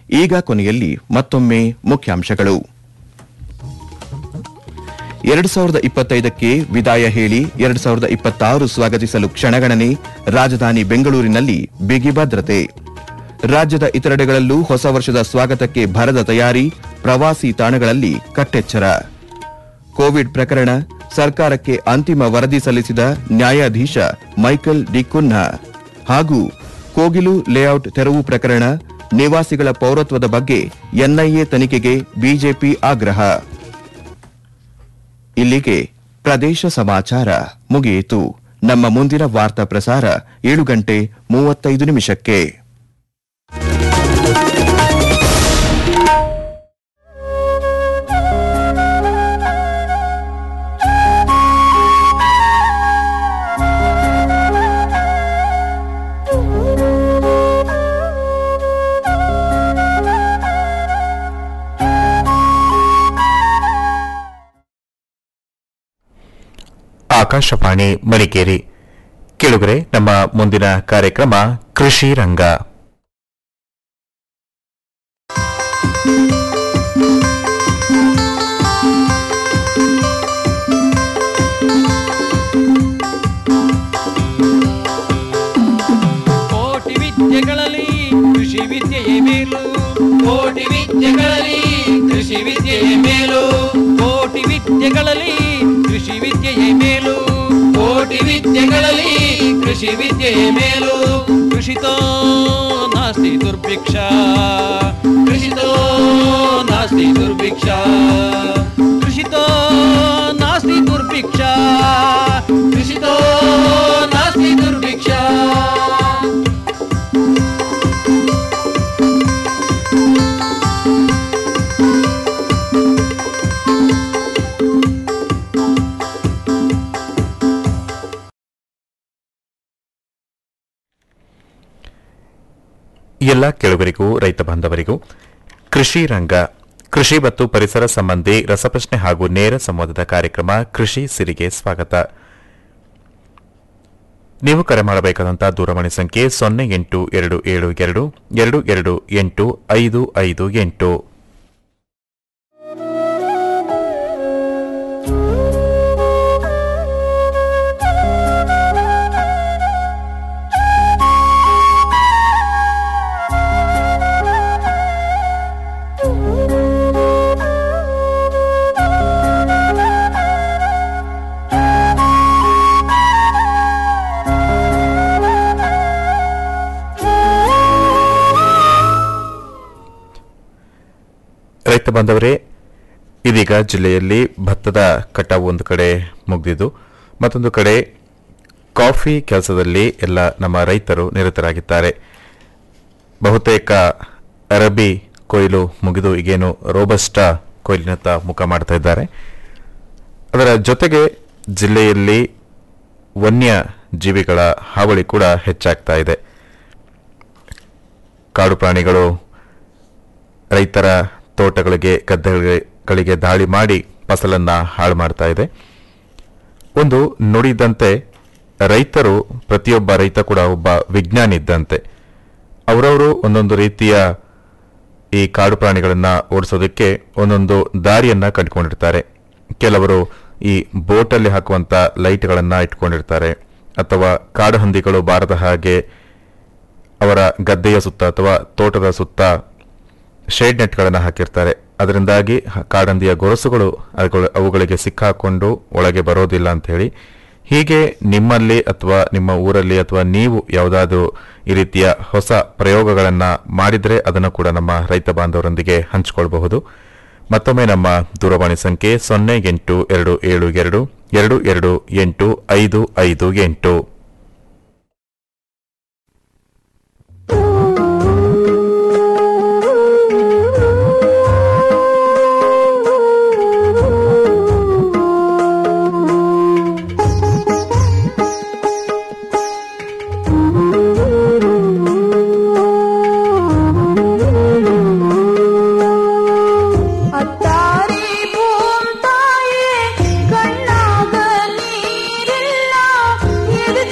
ಈಗ ಕೊನೆಯಲ್ಲಿ ಮತ್ತೊಮ್ಮೆ ಮುಖ್ಯಾಂಶಗಳು ಎರಡು ಸಾವಿರದ ಇಪ್ಪತ್ತೈದಕ್ಕೆ ವಿದಾಯ ಹೇಳಿ ಎರಡು ಸಾವಿರದ ಇಪ್ಪತ್ತಾರು ಸ್ವಾಗತಿಸಲು ಕ್ಷಣಗಣನೆ ರಾಜಧಾನಿ ಬೆಂಗಳೂರಿನಲ್ಲಿ ಬಿಗಿ ಭದ್ರತೆ ರಾಜ್ಯದ ಇತರೆಡೆಗಳಲ್ಲೂ ಹೊಸ ವರ್ಷದ ಸ್ವಾಗತಕ್ಕೆ ಭರದ ತಯಾರಿ ಪ್ರವಾಸಿ ತಾಣಗಳಲ್ಲಿ ಕಟ್ಟೆಚ್ಚರ ಕೋವಿಡ್ ಪ್ರಕರಣ ಸರ್ಕಾರಕ್ಕೆ ಅಂತಿಮ ವರದಿ ಸಲ್ಲಿಸಿದ ನ್ಯಾಯಾಧೀಶ ಮೈಕಲ್ ಡಿ ಕುನ್ಹಾ ಹಾಗೂ ಕೋಗಿಲು ಲೇಔಟ್ ತೆರವು ಪ್ರಕರಣ ನಿವಾಸಿಗಳ ಪೌರತ್ವದ ಬಗ್ಗೆ ಎನ್ಐಎ ತನಿಖೆಗೆ ಬಿಜೆಪಿ ಆಗ್ರಹ ಇಲ್ಲಿಗೆ ಪ್ರದೇಶ ಸಮಾಚಾರ ಮುಗಿಯಿತು ನಮ್ಮ ಮುಂದಿನ ವಾರ್ತಾ ಪ್ರಸಾರ ಏಳು ಗಂಟೆ ಮೂವತ್ತೈದು ನಿಮಿಷಕ್ಕೆ ಆಕಾಶವಾಣಿ ಮಡಿಕೇರಿ ಕೇಳುಗರೆ ನಮ್ಮ ಮುಂದಿನ ಕಾರ್ಯಕ್ರಮ ಕೃಷಿ ರಂಗ ಕೋಟಿ ವಿದ್ಯೆಗಳಲ್ಲಿ ಕೃಷಿ ವಿದ್ಯೆಯೇ ಮೇಲು ಕೋಟಿ ವಿದ್ಯೆಗಳಲ್ಲಿ ಕೃಷಿ ವಿದ್ಯೆಯೇ ಮೇಲು ಕೋಟಿ ವಿದ್ಯೆಗಳಲ್ಲಿ ಕೃಷಿ ವಿದ್ಯೆಯೇ ಮೇಲು ಕೋಟಿ ವಿದ್ಯೆಗಳಲ್ಲಿ ಕೃಷಿ ವಿದ್ಯೆಯೇ ಮೇಲು ಕೃಷಿತೋ ನಾಸ್ತಿ ದುರ್ಭಿಕ್ಷ ಕೃಷಿತೋ ನಾಸ್ತಿ ದುರ್ಭಿಕ್ಷ ಕೃಷಿತೋ ನಾಸ್ತಿ ದುರ್ಭಿಕ್ಷ ಕೃಷಿತೋ ನಾಸ್ತಿ ದುರ್ಭಿಕ್ಷ ಎಲ್ಲ ಕೇಳುಗರಿಗೂ ರೈತ ಬಾಂಧವರಿಗೂ ಕೃಷಿ ರಂಗ ಕೃಷಿ ಮತ್ತು ಪರಿಸರ ಸಂಬಂಧಿ ರಸಪ್ರಶ್ನೆ ಹಾಗೂ ನೇರ ಸಂವಾದದ ಕಾರ್ಯಕ್ರಮ ಕೃಷಿ ಸಿರಿಗೆ ಸ್ವಾಗತ ನೀವು ಕರೆ ಮಾಡಬೇಕಾದಂತಹ ದೂರವಾಣಿ ಸಂಖ್ಯೆ ಸೊನ್ನೆ ಎಂಟು ಎರಡು ಏಳು ಎರಡು ಎರಡು ಎರಡು ಎಂಟು ಐದು ಐದು ಎಂಟು ರೈತ ಬಾಂಧವರೇ ಇದೀಗ ಜಿಲ್ಲೆಯಲ್ಲಿ ಭತ್ತದ ಕಟಾವು ಒಂದು ಕಡೆ ಮುಗಿದಿದ್ದು ಮತ್ತೊಂದು ಕಡೆ ಕಾಫಿ ಕೆಲಸದಲ್ಲಿ ಎಲ್ಲ ನಮ್ಮ ರೈತರು ನಿರತರಾಗಿದ್ದಾರೆ ಬಹುತೇಕ ಅರಬಿ ಕೊಯ್ಲು ಮುಗಿದು ಈಗೇನು ರೋಬಸ್ಟಾ ಕೊಯ್ಲಿನತ್ತ ಮುಖ ಮಾಡ್ತಾ ಇದ್ದಾರೆ ಅದರ ಜೊತೆಗೆ ಜಿಲ್ಲೆಯಲ್ಲಿ ವನ್ಯ ಜೀವಿಗಳ ಹಾವಳಿ ಕೂಡ ಹೆಚ್ಚಾಗ್ತಾ ಇದೆ ಕಾಡು ಪ್ರಾಣಿಗಳು ರೈತರ ತೋಟಗಳಿಗೆ ಗದ್ದೆಗಳಿಗೆ ದಾಳಿ ಮಾಡಿ ಫಸಲನ್ನ ಹಾಳು ಮಾಡ್ತಾ ಇದೆ ಒಂದು ನುಡಿದಂತೆ ರೈತರು ಪ್ರತಿಯೊಬ್ಬ ರೈತ ಕೂಡ ಒಬ್ಬ ವಿಜ್ಞಾನಿ ಇದ್ದಂತೆ ಅವರವರು ಒಂದೊಂದು ರೀತಿಯ ಈ ಕಾಡು ಪ್ರಾಣಿಗಳನ್ನ ಓಡಿಸೋದಕ್ಕೆ ಒಂದೊಂದು ದಾರಿಯನ್ನ ಕಂಡುಕೊಂಡಿರ್ತಾರೆ ಕೆಲವರು ಈ ಬೋಟಲ್ಲಿ ಹಾಕುವಂತ ಲೈಟ್ಗಳನ್ನ ಇಟ್ಕೊಂಡಿರ್ತಾರೆ ಅಥವಾ ಕಾಡು ಹಂದಿಗಳು ಬಾರದ ಹಾಗೆ ಅವರ ಗದ್ದೆಯ ಸುತ್ತ ಅಥವಾ ತೋಟದ ಸುತ್ತ ಶೇಡ್ ನೆಟ್ಗಳನ್ನು ಹಾಕಿರ್ತಾರೆ ಅದರಿಂದಾಗಿ ಹ- ಕಾಡಂದಿಯ ಗೊರಸುಗಳು ಅವುಗಳ- ಅವುಗಳಿಗೆ ಸಿಕ್ಕಾಕೊಂಡು ಒಳಗೆ ಬರೋದಿಲ್ಲ ಅಂತ ಹೇಳಿ ಹೀಗೆ ನಿಮ್ಮಲ್ಲಿ ಅಥವಾ ನಿಮ್ಮ ಊರಲ್ಲಿ ಅಥವಾ ನೀವು ಯಾವುದಾದ್ರೂ ಈ ರೀತಿಯ ಹೊಸ ಪ್ರಯೋಗಗಳನ್ನ ಮಾಡಿದ್ರೆ ಅದನ್ನು ಕೂಡ ನಮ್ಮ ರೈತ ಬಾಂಧವರೊಂದಿಗೆ ಹಂಚಿಕೊಳ್ಬಹುದು ಮತ್ತೊಮ್ಮೆ ನಮ್ಮ ದೂರವಾಣಿ ಸಂಖ್ಯೆ ಸೊನ್ನೆ ಎಂಟು ಎರಡು ಏಳು ಎರಡು ಎರಡು ಎರಡು ಎಂಟು ಐದು ಐದು ಎಂಟು ಅತ್ತಾರಿ ಭೂಮ್ತಾಯೇ ಕಣ್ಣಾಗ ನೀರಿಲ್ಲ ಎದೆ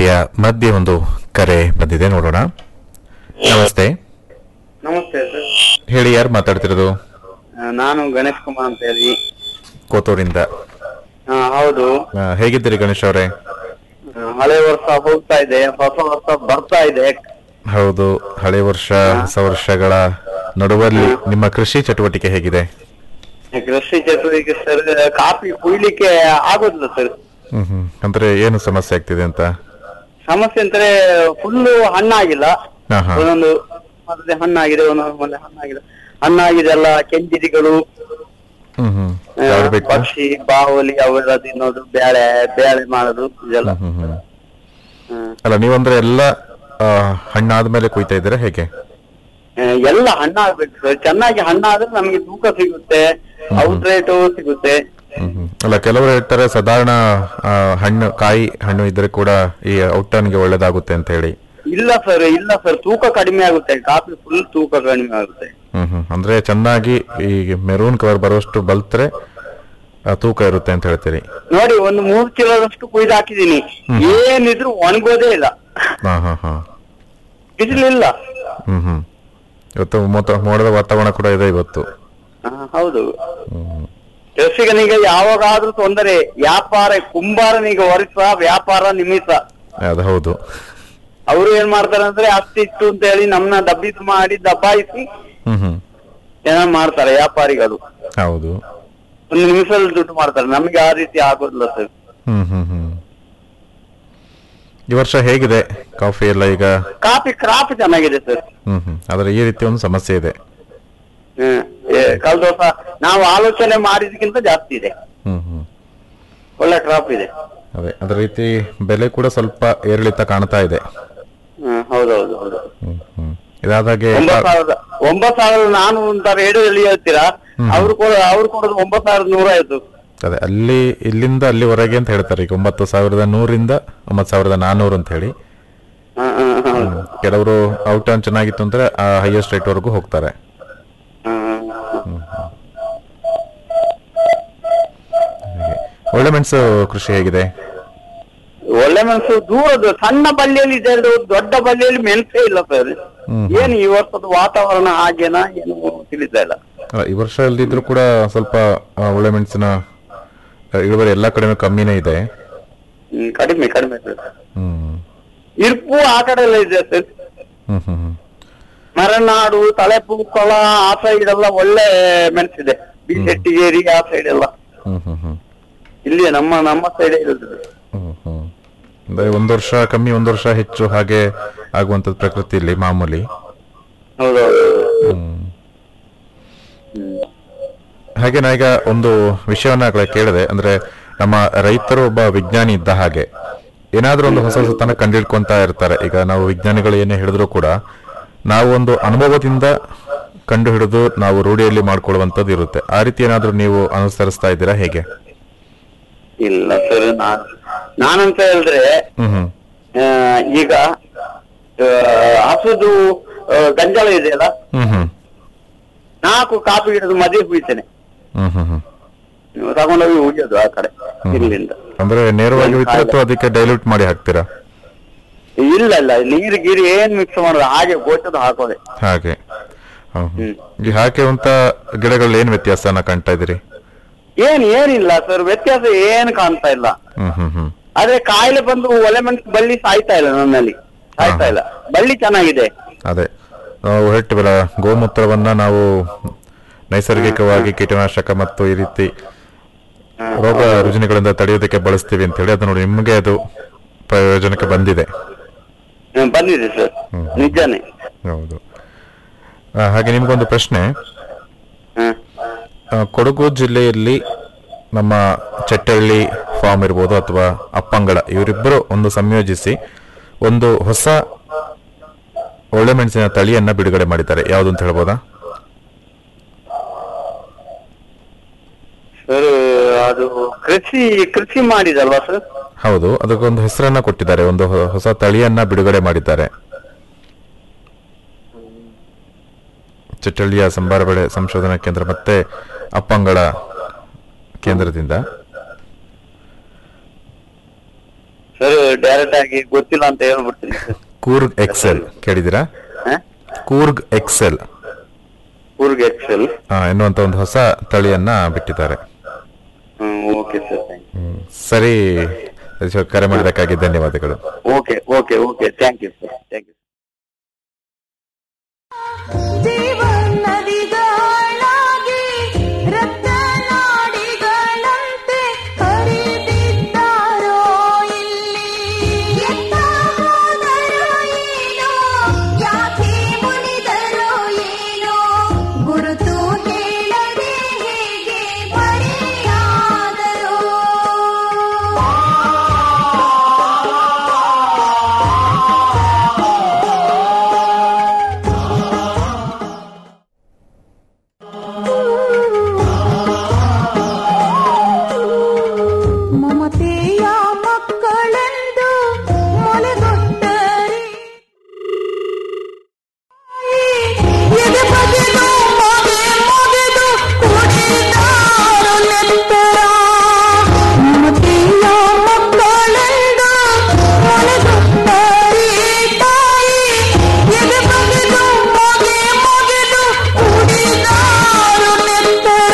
ಸಂಚಿಕೆಯ ಮಧ್ಯೆ ಒಂದು ಕರೆ ಬಂದಿದೆ ನೋಡೋಣ ನಮಸ್ತೆ ನಮಸ್ತೆ ಸರ್ ಹೇಳಿ ಯಾರು ಮಾತಾಡ್ತಿರೋದು ಆ, ನಾನು ಗಣೇಶ್ ಕುಮಾರ್ ಅಂತ ಹೇಳಿ ಕೋತೂರಿಂದ ಆ, ಹೌದು ಆ, ಹೇಗಿದ್ದೀರಿ ಗಣೇಶ್ ಅವರೇ ಆ, ಹಳೆ ವರ್ಷ ಹೋಗ್ತಾ ಇದೆ ಹೊಸ ವರ್ಷ ಬರ್ತಾ ಇದೆ ಹೌದು ಹಳೆ ವರ್ಷ ಹೊಸ ವರ್ಷಗಳ ನಡುವಲ್ಲಿ ನಿಮ್ಮ ಕೃಷಿ ಚಟುವಟಿಕೆ ಹೇಗಿದೆ ಕೃಷಿ ಚಟುವಟಿಕೆ ಸರ್ ಕಾಫಿ ಕುಯ್ಲಿಕ್ಕೆ ಆಗೋದಿಲ್ಲ ಸರ್ ಹ್ಮ್ ಹ್ಮ್ ಅಂದ್ರೆ ಏನು ಸಮಸ್ಯೆ ಆಗ್ತಿದೆ ಅಂತ ಸಮಸ್ಯೆ ಅಂದ್ರೆ ಫುಲ್ಲು ಹಣ್ಣಾಗಿಲ್ಲ ಹಾ ಹಾ ಒಂದೊಂದು ಮತ್ತೆ ಹಣ್ಣಾಗಿದೆ ಒಂದೊಂದು ಮೊನ್ನೆ ಹಣ್ಣಾಗಿದೆ ಹಣ್ಣಾಗಿದೆ ಎಲ್ಲ ಕೆಂಜಿರಿಗಳು ಹ್ಮ್ ಹ್ಮ್ ಆ, ಯಾವ್ದು ಬೇಕು ಪಕ್ಷಿ ಬಾಹುಲಿ ಅವೆಲ್ಲ ತಿನ್ನೋದು ಬೇಳೆ ಬೇಳೆ ಮಾಡೋದು ಇದೆಲ್ಲ ಹ್ಮ್ ಹ್ಮ್ ಹ್ಮ್. ಅಲ್ಲ ನೀವಂದ್ರೆ ಎಲ್ಲ ಆ, ಹಣ್ಣಾದ್ಮೇಲೆ ಕುಯ್ತಾ ಇದ್ದೀರಾ ಹೇಗೆ ಆ, ಎಲ್ಲ ಹಣ್ಣಾಗ್ಬೇಕು ಸರ್ ಚೆನ್ನಾಗಿ ಹಣ್ಣಾದ್ರೆ ನಮಗೆ ತೂಕ ಸಿಗುತ್ತೆ ಔಟ್ ರೇಟು ಸಿಗುತ್ತೆ ಹ್ಮ್ ಹ್ಮ್. ಅಲ್ಲ ಕೆಲವರು ಹೇಳ್ತಾರೆ ಸಾಧಾರಣ ಆ, ಹಣ್ಣು ಕಾಯಿ ಹಣ್ಣು ಇದ್ರೆ ಕೂಡ ಈ ಔಟನ್ಗೆ ಒಳ್ಳೇದಾಗುತ್ತೆ ಅಂತ ಹೇಳಿ ಇಲ್ಲ ಸರ್ ಇಲ್ಲ ಸರ್ ತೂಕ ಕಡಿಮೆ ಆಗುತ್ತೆ ಕಾಫಿ ಫುಲ್ ತೂಕ ಕಡಿಮೆ ಆಗುತ್ತೆ ಹ್ಮ್ ಹ್ಮ್ ಅಂದ್ರೆ ಚೆನ್ನಾಗಿ ಈ ಮೆರೂನ್ ಕಲರ್ ಬರುವಷ್ಟು ಬಲ್ತ್ರೆ ಆ, ತೂಕ ಇರುತ್ತೆ ಅಂತ ಹೇಳ್ತೀರಿ ನೋಡಿ ಒಂದು ಮೂರ್ ಕಿಲೋದಷ್ಟು ಕುಯ್ದು ಹಾಕಿದೀನಿ ಏನಿದ್ರು ಒಣಗೋದೇ ಇಲ್ಲ ಹಾ ಹಾ ಹಾ ಬಿಸಿಲಿಲ್ಲ ಹ್ಮ್ ಹ್ಮ್ ಇವತ್ತು ಮೋತ- ಮೋಡದ ವಾತಾವರಣ ಕೂಡ ಇದೆ ಇವತ್ತು ಆ, ಹೌದು ಹ್ಮ್ ಕೃಷಿಕನಿಗೆ ಯಾವಾಗಾದ್ರೂ ತೊಂದರೆ ವ್ಯಾಪಾರ ಕುಂಬಾರನಿಗೆ ವರ್ಷ ವ್ಯಾಪಾರ ನಿಮಿಷ ಅದು ಹೌದು ಅವರು ಏನ್ ಮಾಡ್ತಾರೆ ಅಂದ್ರೆ ಅಷ್ಟಿತ್ತು ಅಂತ ಹೇಳಿ ನಮ್ನ ದಬ್ಬಿಸ್ ಮಾಡಿ ದಬ್ಬಾಯಿಸಿ ಹ್ಮ್ ಹ್ಮ್ ಏನೋ ಮಾಡ್ತಾರೆ ವ್ಯಾಪಾರಿಗಳು ಹೌದು ಒಂದು ನಿಮಿಷದಲ್ಲಿ ದುಡ್ಡು ಮಾಡ್ತಾರೆ ನಮ್ಗೆ ಆ ರೀತಿ ಆಗೋದಿಲ್ಲ ಸರ್ ಹ್ಮ್ ಹ್ಮ್ ಹ್ಮ್ ಈ ವರ್ಷ ಹೇಗಿದೆ ಕಾಫಿ ಎಲ್ಲ ಈಗ ಕಾಫಿ ಕ್ರಾಪ್ ಚೆನ್ನಾಗಿದೆ ಸರ್ ಹ್ಮ್ ಹ್ಮ್ ಆದ್ರೆ ಈ ರೀತಿ ಒಂದು ಸಮಸ್ಯೆ ಇದೆ ಹ್ಮ್ ಏ, ಕಳ್ದ ವರ್ಷ ನಾವು ಆಲೋಚನೆ ಮಾಡಿದಕ್ಕಿಂತ ಜಾಸ್ತಿ ಇದೆ ಹ್ಮ್ ಹ್ಮ್ ಒಳ್ಳೆ ಕ್ರಾಪ್ ಇದೆ ಅದೇ ಅದ್ರ ರೀತಿ ಬೆಲೆ ಕೂಡ ಸ್ವಲ್ಪ ಏರಿಳಿತ ಕಾಣ್ತಾ ಇದೆ ಹ್ಮ್ ಹೌದೌದು ಹೌದು ಹ್ಮ್ ಹ್ಮ್ ಇದಾದಾಗೆ ಒಂಬತ್ ಸಾವಿರದ ಒಂಬತ್ ಸಾವಿರದ ನಾನು ಅಂತ ರೇಡಿಯೋದಲ್ಲಿ ಹೇಳ್ತೀರಾ ಅವ್ರು ಕೊಡ ಅವ್ರು ಕೊಡೋದು ಒಂಬತ್ ಸಾವಿರದ ನೂರ ಆಯ್ತು ಅದೇ ಅಲ್ಲಿ ಇಲ್ಲಿಂದ ಅಲ್ಲಿವರೆಗೆ ಅಂತ ಹೇಳ್ತಾರೆ ಈಗ ಒಂಬತ್ತು ಸಾವಿರದ ನೂರಿಂದ ಒಂಬತ್ತು ಸಾವಿರದ ನಾನ್ನೂರು ಅಂತ ಹೇಳಿ ಹ್ಮ್, ಹ್ಮ್, ಹ್ಮ್, ಹೌದು. ಕೆಲವರು ಔಟ್ ಆನ್ ಚೆನ್ನಾಗಿತ್ತು ಅಂದ್ರೆ ಆ ಹೈಯೆಸ್ಟ್ ರೇಟ್ ವರೆಗೂ ಹೋಗ್ತಾರೆ ಹ್ಮ್, ಹ್ಮ್. ಹಾಗೆ. ಒಳ್ಳೆ ಮೆಣಸು ಕೃಷಿ ಹೇಗಿದೆ ಒಳ್ಳೆ ಮೆಣಸು ದೂರದ ಸಣ್ಣ ಬಳ್ಳಿಯಲ್ಲಿ ಇದೆ ಅದು ದೊಡ್ಡ ಬಳ್ಳಿಯಲ್ಲಿ ಮೆಣಸೇ ಇಲ್ಲ ಸರ್ ಹ್ಮ್. ಏನು ಈ ವರ್ಷದ ವಾತಾವರಣ ಹಾಗೇನಾ ಏನು ತಿಳಿತಾ ಇಲ್ಲ ಅಲ್ಲ, ಈ ವರ್ಷ ಇಲ್ದಿದ್ರು ಕೂಡ ಸ್ವಲ್ಪ ಆ, ಒಳ್ಳೆ ಮೆಣಸಿನ ಆ, ಇಳುವರಿ ಎಲ್ಲಾ ಕಡೆನೂ ಕಮ್ಮಿನೇ ಇದೆ ಹ್ಮ್, ಕಡಿಮೆ ಕಡಿಮೆ ಸರ್ ಹ್ಮ್ ಇರ್ಪು ಆ ಕಡೆ ಎಲ್ಲ ಇದೆ ಸರ್ ಹ್ಮ್ ಹ್ಮ್ ಹ್ಮ್ ಮಲೆನಾಡು ತಲೆಪು ಕೊಳ ಆ ಸೈಡ್ ಎಲ್ಲ ಒಳ್ಳೆ ಮೆಣಸಿದೆ ಬಿಶೆಟ್ಟಿಗೇರಿ ಆ ಸೈಡ್ ಎಲ್ಲ ಹ್ಮ್ ಹ್ಮ್ ಹ್ಮ್ ಇಲ್ಲಿ ನಮ್ಮ ನಮ್ಮ ಸೈಡ್ ಇರುತ್ತದೆ ಹ್ಮ್ ಹ್ಮ್ ಅಂದ್ರೆ ಒಂದ್ ವರ್ಷ ಕಮ್ಮಿ ಒಂದ್ ವರ್ಷ ಹೆಚ್ಚು ಹಾಗೆ ಆಗುವಂತದ್ದು ಪ್ರಕೃತಿಯಲ್ಲಿ ಮಾಮೂಲಿ ಹೌದೌದು ಹ್ಮ್ ಹಾಗೆ ನಾ ಈಗ ಒಂದು ವಿಷಯವನ್ನ ಆಗ್ಲೇ ಕೇಳಿದೆ ಅಂದ್ರೆ ನಮ್ಮ ರೈತರು ಒಬ್ಬ ವಿಜ್ಞಾನಿ ಇದ್ದ ಹಾಗೆ ಏನಾದ್ರೂ ಒಂದು ಹೊಸ ಹೊಸತನ ಕಂಡಿಡ್ಕೊಂತ ಇರ್ತಾರೆ ಈಗ ನಾವು ವಿಜ್ಞಾನಿಗಳು ಏನೇ ಹೇಳಿದ್ರು ಕೂಡ ನಾವು ಒಂದು ಅನುಭವದಿಂದ ಕಂಡು ಹಿಡಿದು ನಾವು ರೂಢಿಯಲ್ಲಿ ಮಾಡ್ಕೊಳ್ಳುವಂತದ್ದು ಇರುತ್ತೆ ಆ ರೀತಿ ಏನಾದ್ರೂ ನೀವು ಅನುಸರಿಸ್ತಾ ಇದ್ದೀರಾ ಹೇಗೆ ಇಲ್ಲ ಸರ್ ನಾನ್ ನಾನಂತ ಹೇಳಿದ್ರೆ ಹ್ಮ್ ಹ್ಮ್ ಆ, ಈಗ ಆ, ಹಸುದು ಆ, ಗಂಜಲ ಇದೆಯಲ್ಲ ಹ್ಮ್ ಹ್ಮ್ ನಾಲ್ಕು ಕಾಪಿ ಗಿಡದ ಮದುವೆ ಹುಯ್ತೇನೆ ಹ್ಮ್ ಹ್ಮ್ ಹ್ಮ್ ನೀವು ತಗೊಂಡೋಗಿ ಹುಯ್ಯೋದು ಆ ಕಡೆ ಇಲ್ಲಿಂದ ಅಂದ್ರೆ ನೇರವಾಗಿ ಬಿಟ್ಟರೆ ಅಥವಾ ಅದಕ್ಕೆ ಡೈಲ್ಯೂಟ್ ಮಾಡಿ ಹಾಕ್ತೀರಾ ಇಲ್ಲ ಇಲ್ಲ ನೀರು ಗೀರು ಏನ್ ಮಿಕ್ಸ್ ಮಾಡೋದು ಹಾಗೆ ಗೋಚದ ಹಾಕೋದೆ ಹಾಗೆ ಹ್ಮ್ ಹ್ಮ್. ಈ ಹಾಕಿರುವಂತ ಗಿಡಗಳಲ್ಲಿ ಏನ್ ವ್ಯತ್ಯಾಸನ ಕಾಣ್ತಾ ಇದ್ದೀರಿ ಏನ್ ಏನಿಲ್ಲ ಸರ್ ವ್ಯತ್ಯಾಸ ಏನು ಕಾಣ್ತಾ ಇಲ್ಲ ಹ್ಮ್ ಹ್ಮ್ ಹ್ಮ್ ಆದ್ರೆ ಕಾಯಿಲೆ ಬಂದು ಒಲೆ ಮೆಣಸು ಬಳ್ಳಿ ಸಾಯ್ತಾ ಇಲ್ಲ ನನ್ನಲ್ಲಿ ಸಾಯ್ತಾ ಇಲ್ಲ ಬಳ್ಳಿ ಚೆನ್ನಾಗಿದೆ ಅದೇ ನಾವು ಹೇಳ್ತೀವಲ್ಲ ಗೋಮೂತ್ರವನ್ನ ನಾವು ನೈಸರ್ಗಿಕವಾಗಿ ಕೀಟನಾಶಕ ಮತ್ತು ಈ ರೀತಿ ರೋಗ ರುಜಿನಗಳಿಂದ ತಡೆಯೋದಕ್ಕೆ ಬಳಸ್ತೀವಿ ಅಂತ ಹೇಳಿ ಅದು ನೋಡಿ ನಿಮಗೆ ಅದು ಪ್ರಯೋಜನಕ್ಕೆ ಬಂದಿದೆ ಹ್ಮ್, ಬಂದಿದೆ ಸರ್ ಹ್ಮ್. ನಿಜಾನೇ ಹೌದು ಆ, ಹಾಗೆ ನಿಮ್ಗೊಂದು ಪ್ರಶ್ನೆ ಹ್ಮ್. ಆ, ಕೊಡಗು ಜಿಲ್ಲೆಯಲ್ಲಿ ನಮ್ಮ ಚಟ್ಟಹಳ್ಳಿ ಫಾರ್ಮ್ ಇರ್ಬೋದು ಅಥವಾ ಅಪ್ಪಂಗಳ ಇವರಿಬ್ಬರು ಒಂದು ಸಂಯೋಜಿಸಿ ಒಂದು ಹೊಸ ಒಳ್ಳೆ ಮೆಣಸಿನ ತಳಿಯನ್ನ ಬಿಡುಗಡೆ ಮಾಡಿದ್ದಾರೆ ಯಾವುದು ಅಂತ ಹೇಳ್ಬೋದಾ ಸರ್ ಅದು ಕೃಷಿ ಕೃಷಿ ಮಾಡಿದಲ್ವಾ ಸರ್ ಹೌದು ಅದಕ್ಕೊಂದು ಹೆಸರನ್ನ ಕೊಟ್ಟಿದ್ದಾರೆ ಒಂದು ಹೊ- ಹೊಸ ತಳಿಯನ್ನ ಬಿಡುಗಡೆ ಮಾಡಿದ್ದಾರೆ ಚಟ್ಟಳ್ಳಿಯ ಸಂಬಾರ ಬೆಳೆ ಸಂಶೋಧನಾ ಕೇಂದ್ರ ಮತ್ತೆ ಅಪ್ಪಂಗಳ ಕೇಂದ್ರದಿಂದ ಸರ್ ಡೈರೆಕ್ಟ್ ಆಗಿ ಗೊತ್ತಿಲ್ಲ ಅಂತ ಹೇಳ್ಬಿಡ್ತೀನಿ ಸರ್ ಕೂರ್ಗ್ ಎಕ್ಸೆಲ್ ಕೇಳಿದಿರಾ ಹ? ಕೂರ್ಗ್ ಎಕ್ಸೆಲ್ ಕೂರ್ಗ್ ಎಕ್ಸೆಲ್ ಆ, ಎನ್ನುವಂತ ಒಂದು ಹೊಸ ತಳಿಯನ್ನ ಬಿಟ್ಟಿದ್ದಾರೆ ಹ್ಮ್ ಓಕೆ ಸರ್ ಥ್ಯಾಂಕ್ ಹ್ಮ್. ಸರಿ ರಜೀಶ್ ಅವ್ರೆ, ಕರೆ ಮಾಡಬೇಕಾಗಿ ಧನ್ಯವಾದಗಳು okay okay okay thank you sir thank you ಜೀವನದಿಗಳಾಗಿ ರಕ್ತನಾಡಿಗಳಂತೆ ಹರಿದಿದ್ದಾರೋ ಇಲ್ಲಿ ಎತ್ತ ಹೋದರೋ ಏನೋ ಯಾಕೆ ಮುನಿದರೋ ಏನೋ ಗುರುತು ಹೇಳದೆ ಹೇಗೆ ಬರೆಯಾದರೋ ಮಮತೆಯ ಮಕ್ಕಳೆಂದು ಮೊಲೆಗೊಟ್ಟರೆ ಎದೆ ಬಗೆದು ಮೊಗೆ ಮೊಗೆದು ಕುಡಿದಾರು ನೆತ್ತರ ಮಮತೆಯ ಮಕ್ಕಳೆಂದು ಮೊಲೆಗೊಟ್ಟರೆ ತಾಯಿ ಎದೆ ಬಗೆದು ಮೊಗೆ ಮೊಗೆದು ಕುಡಿದಾರು ನೆತ್ತರ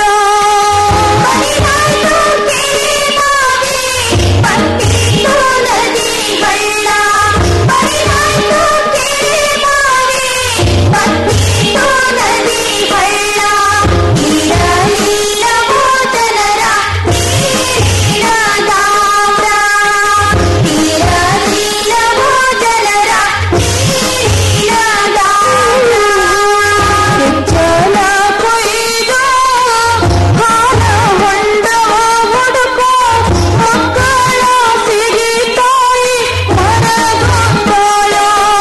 ಹೆಚ್ಚಲ ಕೊಯ್ದು ಹಾಲ ಹೊಂಡವ ಹುಡುಕೋ ಮಕ್ಕಳ ಸಿಗಿ ತಾಯಿ ಮರಗೊಂಡಳ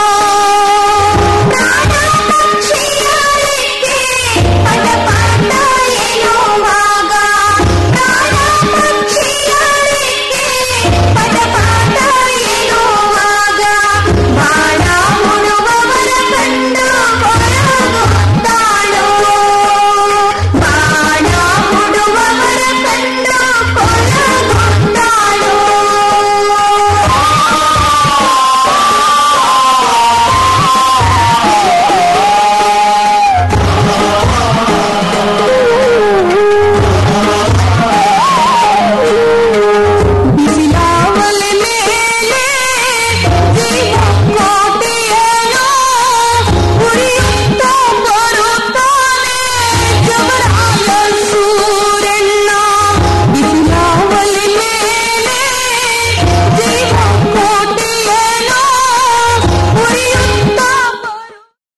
ಪ್ರಾಣ ಪಕ್ಷಿಯಾಳಿಕೆ ಪಟ ಪಟ ಎನ್ನುವಾಗ ಪ್ರಾಣ ಪಕ್ಷಿಯಾಳಿಕೆ ಪಟ ಪಟ ಎನ್ನುವಾಗ ಬಾಣ ಮುಡುವವರ ಕಂಡು ಕೊರಗುತ್ತಾಳೋ ಬಾಣ ಮುಡುವವರ ಕಂಡು ಕೊರಗುತ್ತಾಳೋ ಬಿಸಿಲಾವಲೆ ಮೇಲೆ ಜೀವ ಕೋಟೆಯೇನೋ ಉರಿಯುತ್ತಾ ಬರುತ್ತಾನೆ ಜವರಾಯ ಸೂರಣ್ಣ ಬಿಸಿಲಾವಲೆ ಮೇಲೆ ಜೀವ ಕೋಟೆಯೇನೋ ಉರಿಯುತ್ತಾ ಬರು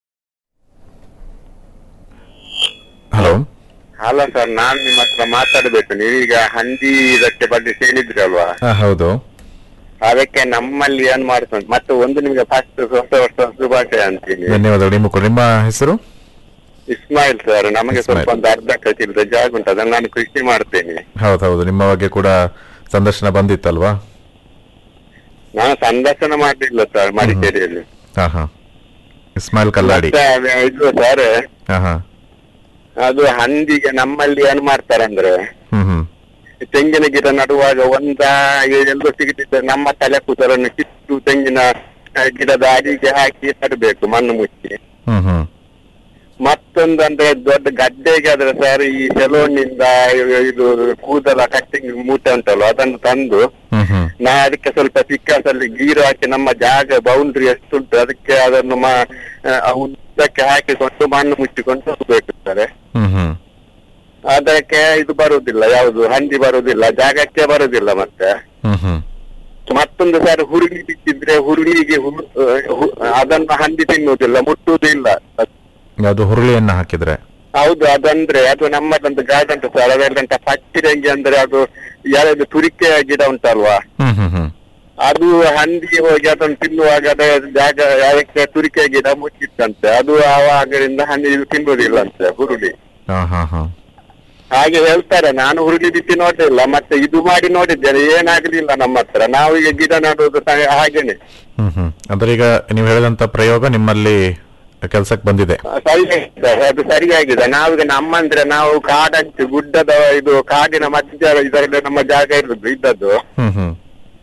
ಹಲೋ ಅಲ್ಲ ಸರ್ ನಾನ್ ನಿಮ್ಮ ಹತ್ರ ಮಾತಾಡ್ಬೇಕು ನೀವೀಗ ಹಂದಿ ಇದಕ್ಕೆ ಬಗ್ಗೆ ಹೇಳಿದ್ರಿ ಅಲ್ವಾ ಹಾ ಹೌದು ಅದಕ್ಕೆ ನಮ್ಮಲ್ಲಿ ಏನ್ ಮಾಡ್ಕೊಂಡು ಮತ್ತೆ ಒಂದು ನಿಮ್ಗೆ ಫಸ್ಟ್ ಹೊಸ ವರ್ಷ ಶುಭಾಶಯ ಅಂತೀನಿ ಧನ್ಯವಾದಗಳು ನಿಮ್ಮ ನಿಮ್ಮ ಹೆಸರು ಇಸ್ಮಾಯಿಲ್ ಸರ್ ನಮಗೆ ಇಸ್ಮಾಯಿಲ್. ಸ್ವಲ್ಪ ಒಂದು ಅರ್ಧ ಕಚಿಲ್ ಜಾಗ ಉಂಟು ಅದನ್ನ ನಾನು ಕೃಷಿ ಮಾಡ್ತೇನೆ ಹೌದು ಹೌದು ನಿಮ್ಮ ಬಗ್ಗೆ ಕೂಡ ಸಂದರ್ಶನ ಬಂದಿತ್ತಲ್ವಾ ನಾನು ಸಂದರ್ಶನ ಮಾಡ್ಲಿಲ್ಲ ಸರ್ ಮಡಿಕೇರಿಯಲ್ಲಿ ಹಾ ಹಾ ಇಸ್ಮಾಯಿಲ್ ಕಲ್ಲಾಡಿ ಮತ್ತೆ ಅದು ಇದು ಸರ್ ಹಾ ಹಾ ಅದು ಹಂದಿಗೆ ನಮ್ಮಲ್ಲಿ ಏನ್ ಮಾಡ್ತಾರಂದ್ರೆ ಹ್ಮ್ ಹ್ಮ್ ತೆಂಗಿನ ಗಿಡ ನಡುವಾಗ ಒಂದ ಎಲ್ಲೋ ಸಿಗದಿದ್ದ ನಮ್ಮ ತಲೆ ಕೂದಲನ್ನು ಕಿತ್ತು ತೆಂಗಿನ ಆ, ಗಿಡದ ಅಡಿಗೆ ಹಾಕಿ ನಡಬೇಕು ಮಣ್ಣು ಮುಚ್ಚಿ ಹ್ಮ್ ಹ್ಮ್ ಮತ್ತೊಂದು ಅಂದ್ರೆ ದೊಡ್ಡ ಗದ್ದೆಗೆ ಆದ್ರೆ ಸರ್ ಈ ಸೆಲೋನಿಂದ ಇದು ಕೂದಲ ಕಟ್ಟಿಂಗ್ ಮೂಟೆ ಉಂಟಲ್ಲ ಅದನ್ನು ತಂದು ಹ್ಮ್ ಹ್ಮ್ ನಾ ಅದಕ್ಕೆ ಸ್ವಲ್ಪ ಪಿಕ್ಕಾಸಲ್ಲಿ ಗೀರು ಹಾಕಿ ನಮ್ಮ ಜಾಗ ಬೌಂಡ್ರಿ ಎಷ್ಟುಂಟು ಅದಕ್ಕೆ ಅದನ್ನು ಮ ಆ, ಉದ್ದಕ್ಕೆ ಹಾಕಿಕೊಂಡು ಮಣ್ಣು ಮುಚ್ಚಿಕೊಂಡು ಹೋಗ್ಬೇಕು ಸರ್ ಹ್ಮ್ ಹ್ಮ್ ಅದಕ್ಕೆ ಇದು ಬರುವುದಿಲ್ಲ ಯಾವುದು ಹಂದಿ ಬರುವುದಿಲ್ಲ ಜಾಗಕ್ಕೆ ಬರುವುದಿಲ್ಲ ಮತ್ತೆ ಹ್ಮ್ ಹ್ಮ್ ಮತ್ತೊಂದು ಸರ್ ಹುರುಳಿ ಬಿಚ್ಚಿದ್ರೆ ಹುರುಳಿಗೆ ಹು- ಹು- ಅದನ್ನು ಹಂದಿ ತಿನ್ನುವುದಿಲ್ಲ ಮುಟ್ಟುವುದಿಲ್ಲ ಯಾವುದು ಹುರುಳಿಯನ್ನ ಹಾಕಿದ್ರೆ ಹೌದು ಅದಂದ್ರೆ ಅದು ನಮ್ಮದೊಂದು ಗಾರ್ಡನ್ ಉಂಟು ಸರ್ ಅದರಲ್ಲಂತ ಪಚ್ಚಿರಂಗಿ ಅಂದ್ರೆ ಅದು ಯಾವ್ದು ತುರಿಕೆ ಗಿಡ ಉಂಟಲ್ವಾ ಹ್ಮ್ ಹ್ಮ್ ಹ್ಮ್ ಅದು ಹಂದಿ ಹೋಗಿ ಅದನ್ನು ತಿನ್ನುವಾಗ ಅದ ಜಾಗ ಅದಕ್ಕೆ ತುರಿಕೆ ಗಿಡ ಮುಚ್ಚಿತ್ತಂತೆ ಅದು ಆವಾಗಿಂದ ಹಂದಿ ಇದು ತಿನ್ನುವುದಿಲ್ಲ ಅಂತೆ ಹುರುಳಿ ಹಾ ಹಾ ಹಾ ಹಾಗೆ ಹೇಳ್ತಾರೆ ನಾನು ಹುರುಳಿ ಬಿತ್ತಿ ನೋಡ್ಲಿಲ್ಲ ಮತ್ತೆ ಇದು ಮಾಡಿ ನೋಡಿದ್ದೇನೆ ಏನಾಗ್ಲಿಲ್ಲ ನಮ್ಮ ಹತ್ರ ನಾವು ಈಗ ಗಿಡ ನೆಡುವುದು ಸ- ಹಾಗೇನೆ ಹ್ಮ್ ಹ್ಮ್ ಅಂದ್ರೆ ಈಗ ನೀವು ಹೇಳಿದಂತ ಪ್ರಯೋಗ ನಿಮ್ಮಲ್ಲಿ ಕೆಲ್ಸಕ್ಕೆ ಬಂದಿದೆ ಸರಿಯಾಗಿದೆ ಅದು ಸರಿಯಾಗಿದೆ ನಾವೀಗ ನಮ್ಮಂದ್ರೆ ನಾವು ಕಾಡಂಚು ಗುಡ್ಡದ ಇದು ಕಾಡಿನ ಮಧ್ಯ ಇದರಲ್ಲಿ ನಮ್ಮ ಜಾಗ ಇರುದು ಇದ್ದದ್ದು ಹ್ಮ್ ಹ್ಮ್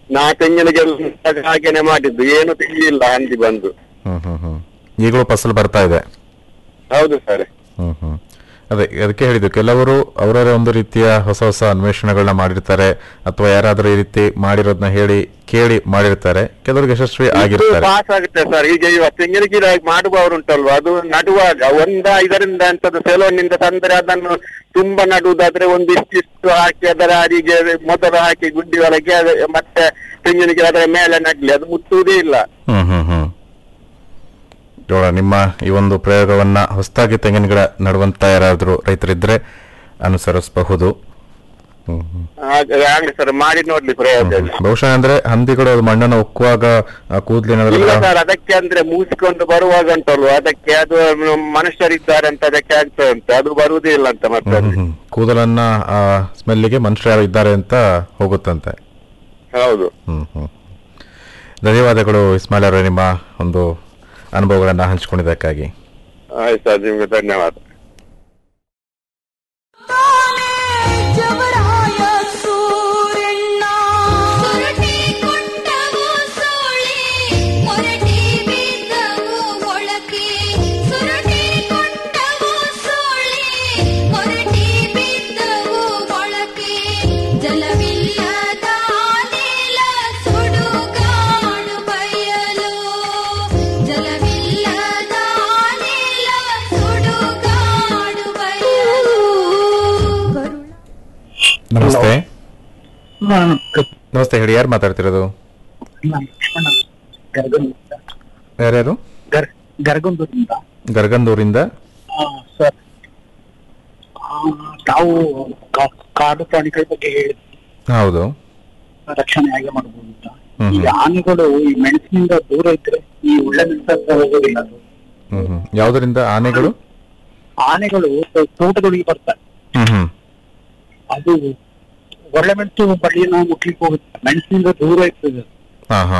ನಾ ತೆಂಗಿನ ಗಿಡ ಹಾಗೇನೆ ಮಾಡಿದ್ದು ಏನು ತಿಳಿಯಿಲ್ಲ ಹಂದಿ ಬಂದು ಹ್ಮ್ ಹ್ಮ್ ಹ್ಮ್ ಈಗಲೂ ಫಸಲು ಬರ್ತಾ ಇದೆ ಹೌದು ಸರ್ ಹ್ಮ್ ಹ್ಮ್ ಅದೇ ಅದಕ್ಕೆ ಹೇಳಿದ್ದು ಕೆಲವರು ಅವರವರ ಒಂದು ರೀತಿಯ ಹೊಸ ಹೊಸ ಅನ್ವೇಷಣೆಗಳನ್ನ ಮಾಡಿರ್ತಾರೆ ಅಥವಾ ಯಾರಾದರೂ ಈ ರೀತಿ ಮಾಡಿರೋದನ್ನ ಹೇಳಿ ಕೇಳಿ ಮಾಡಿರ್ತಾರೆ ಕೆಲವ್ರಿಗೆ ಯಶಸ್ವಿ ಆಗಿರ್ತಾರೆ ಪಾಸ್ ಆಗುತ್ತೆ ಸರ್ ಈಗ ಇವ ತೆಂಗಿನ ಗಿಡ ಮಾಡುವವರು ಉಂಟಲ್ವಾ ಅದು ನಡುವಾಗ ಒಂದ ಐದರಿಂದ ಅಂತದ್ದು ಸೆಲೋನಿಂದ ತಂದ್ರೆ ಅದನ್ನು ತುಂಬಾ ನಡುವುದಾದ್ರೆ ಒಂದು ಇಷ್ಟಿಷ್ಟು ಹಾಕಿ ಅದರ ಅಡಿಗೆ ಮೊದಲು ಹಾಕಿ ಗುಡ್ಡಿ ಒಳಗೆ ಅದು ಮತ್ತೆ ತೆಂಗಿನ ಗಿಡ ಅದರ ಮೇಲೆ ನಡ್ಲಿ ಅದು ಮುಟ್ಟುವುದೇ ಇಲ್ಲ ಹ್ಮ್ ಹ್ಮ್ ಹ್ಮ್ ನೋಡ ನಿಮ್ಮ ಈ ಒಂದು ಪ್ರಯೋಗವನ್ನ ಹೊಸದಾಗಿ ತೆಂಗಿನ ಗಿಡ ನಡುವಂತ ಯಾರಾದ್ರೂ ರೈತರಿದ್ರೆ ಅನುಸರಿಸಬಹುದು ಹ್ಮ್ ಹ್ಮ್. ಹಾಗೆ ಆಗ್ಲಿ ಸರ್ ಮಾಡಿ ನೋಡ್ಲಿ ಪ್ರಯೋಗ ಎಲ್ಲ. ಬಹುಶಃ ಅಂದ್ರೆ ಹಂದಿಗಳು ಅದು ಮಣ್ಣನ್ನು ಒಕ್ಕುವಾಗ ಆ ಕೂದ್ಲಿನ ಇಲ್ಲ ಸರ್ ಅದಕ್ಕೆ ಅಂದ್ರೆ ಮೂಸಿಕೊಂಡು ಬರುವಾಗ ಉಂಟಲ್ವಾ ಅದಕ್ಕೆ ಅದು ಮನುಷ್ಯರಿದ್ದಾರೆ ಅಂತ ಅದಕ್ಕೆ ಆಗ್ತಾ ಉಂಟು ಅದು ಬರುವುದೇ ಇಲ್ಲ ಅಂತ ಮತ್ತೆ ಹ್ಮ್, ಅಲ್ಲಿ. ಹ್ಮ್. ಕೂದಲನ್ನ ಆ ಸ್ಮೆಲ್ಲಿಗೆ ಮನುಷ್ಯರು ಯಾರು ಇದ್ದಾರೆ ಅಂತ ಹೋಗುತ್ತಂತೆ ಹೌದು ಹ್ಮ್ ಹ್ಮ್ ಧನ್ಯವಾದಗಳು ಇಸ್ಮಾಯಿಲ್ ಅವರೇ ನಿಮ್ಮ ಒಂದು ಅನುಭವಗಳನ್ನ ಹಂಚಿಕೊಂಡಿದ್ದಕ್ಕಾಗಿ ಆಯ್ತು ಸರ್ ನಿಮ್ಗೆ ಧನ್ಯವಾದ ಜವರಾಯ ಸೂರ್ಯಣ್ಣ ಸುರಟಿ ಕೊಂಡವು ಸೋಳಿ ಮೊರಟಿ ಬಿದ್ದವು ಮೊಳಕೆ ಸುರಟಿ ಕೊಂಡವು ಸೋಳಿ ಮೊರಟಿ ಬಿದ್ದವು ಮೊಳಕೆ ಜಲವಿಲ್ಲದ ನೀಲ ಸುಡುಗಾಡು ಬಯಲು ಜಲವಿಲ್ಲದ ನೀಲ ಸುಡುಗಾಡು ಬಯಲು ನಮಸ್ತೆ ನಮಸ್ತೆ ಹೇಳಿ ಯಾರು ಮಾತಾಡ್ತಿರೋದು ಯಾರ್ಯಾರು ಗರಗೊಂದೂರಿಂದ ಗರ್ಗಂದೂರಿಂದ ಸರ್ ತಾವು ಕಾ- ಕಾಡು ಪ್ರಾಣಿಗಳ ಬಗ್ಗೆ ಹೇಳಿ ಹೌದು ರಕ್ಷಣೆ ಹೇಗೆ ಮಾಡಬಹುದು ಅಂತ ಹ್ಮ್ ಈ ಹ್ಮ್. ಆನೆಗಳು ಈ ಮೆಣಸಿನಿಂದ ದೂರ ಇದ್ರೆ ಈ ಒಳ್ಳೆ ಮೆಣಸು ಹೋಗೋದಿಲ್ಲ ಅದು ಹ್ಮ್ ಹ್ಮ್ ಯಾವುದರಿಂದ ಆನೆಗಳು ಆನೆಗಳು ತೋಟದೊಳಗೆ ಬರ್ತಾರೆ ಹ್ಮ್ ಹ್ಮ್ ಅದು ಒಳ್ಳೆ ಮೆಣಸು ಬಳ್ಳಿನ ಮುಟ್ಲಿಕ್ಕೆ ಹೋಗುತ್ತೆ ಮೆಣಸಿನಿಂದ ದೂರ ಇರ್ತದೆ ಅದು. ಹಾ ಹಾ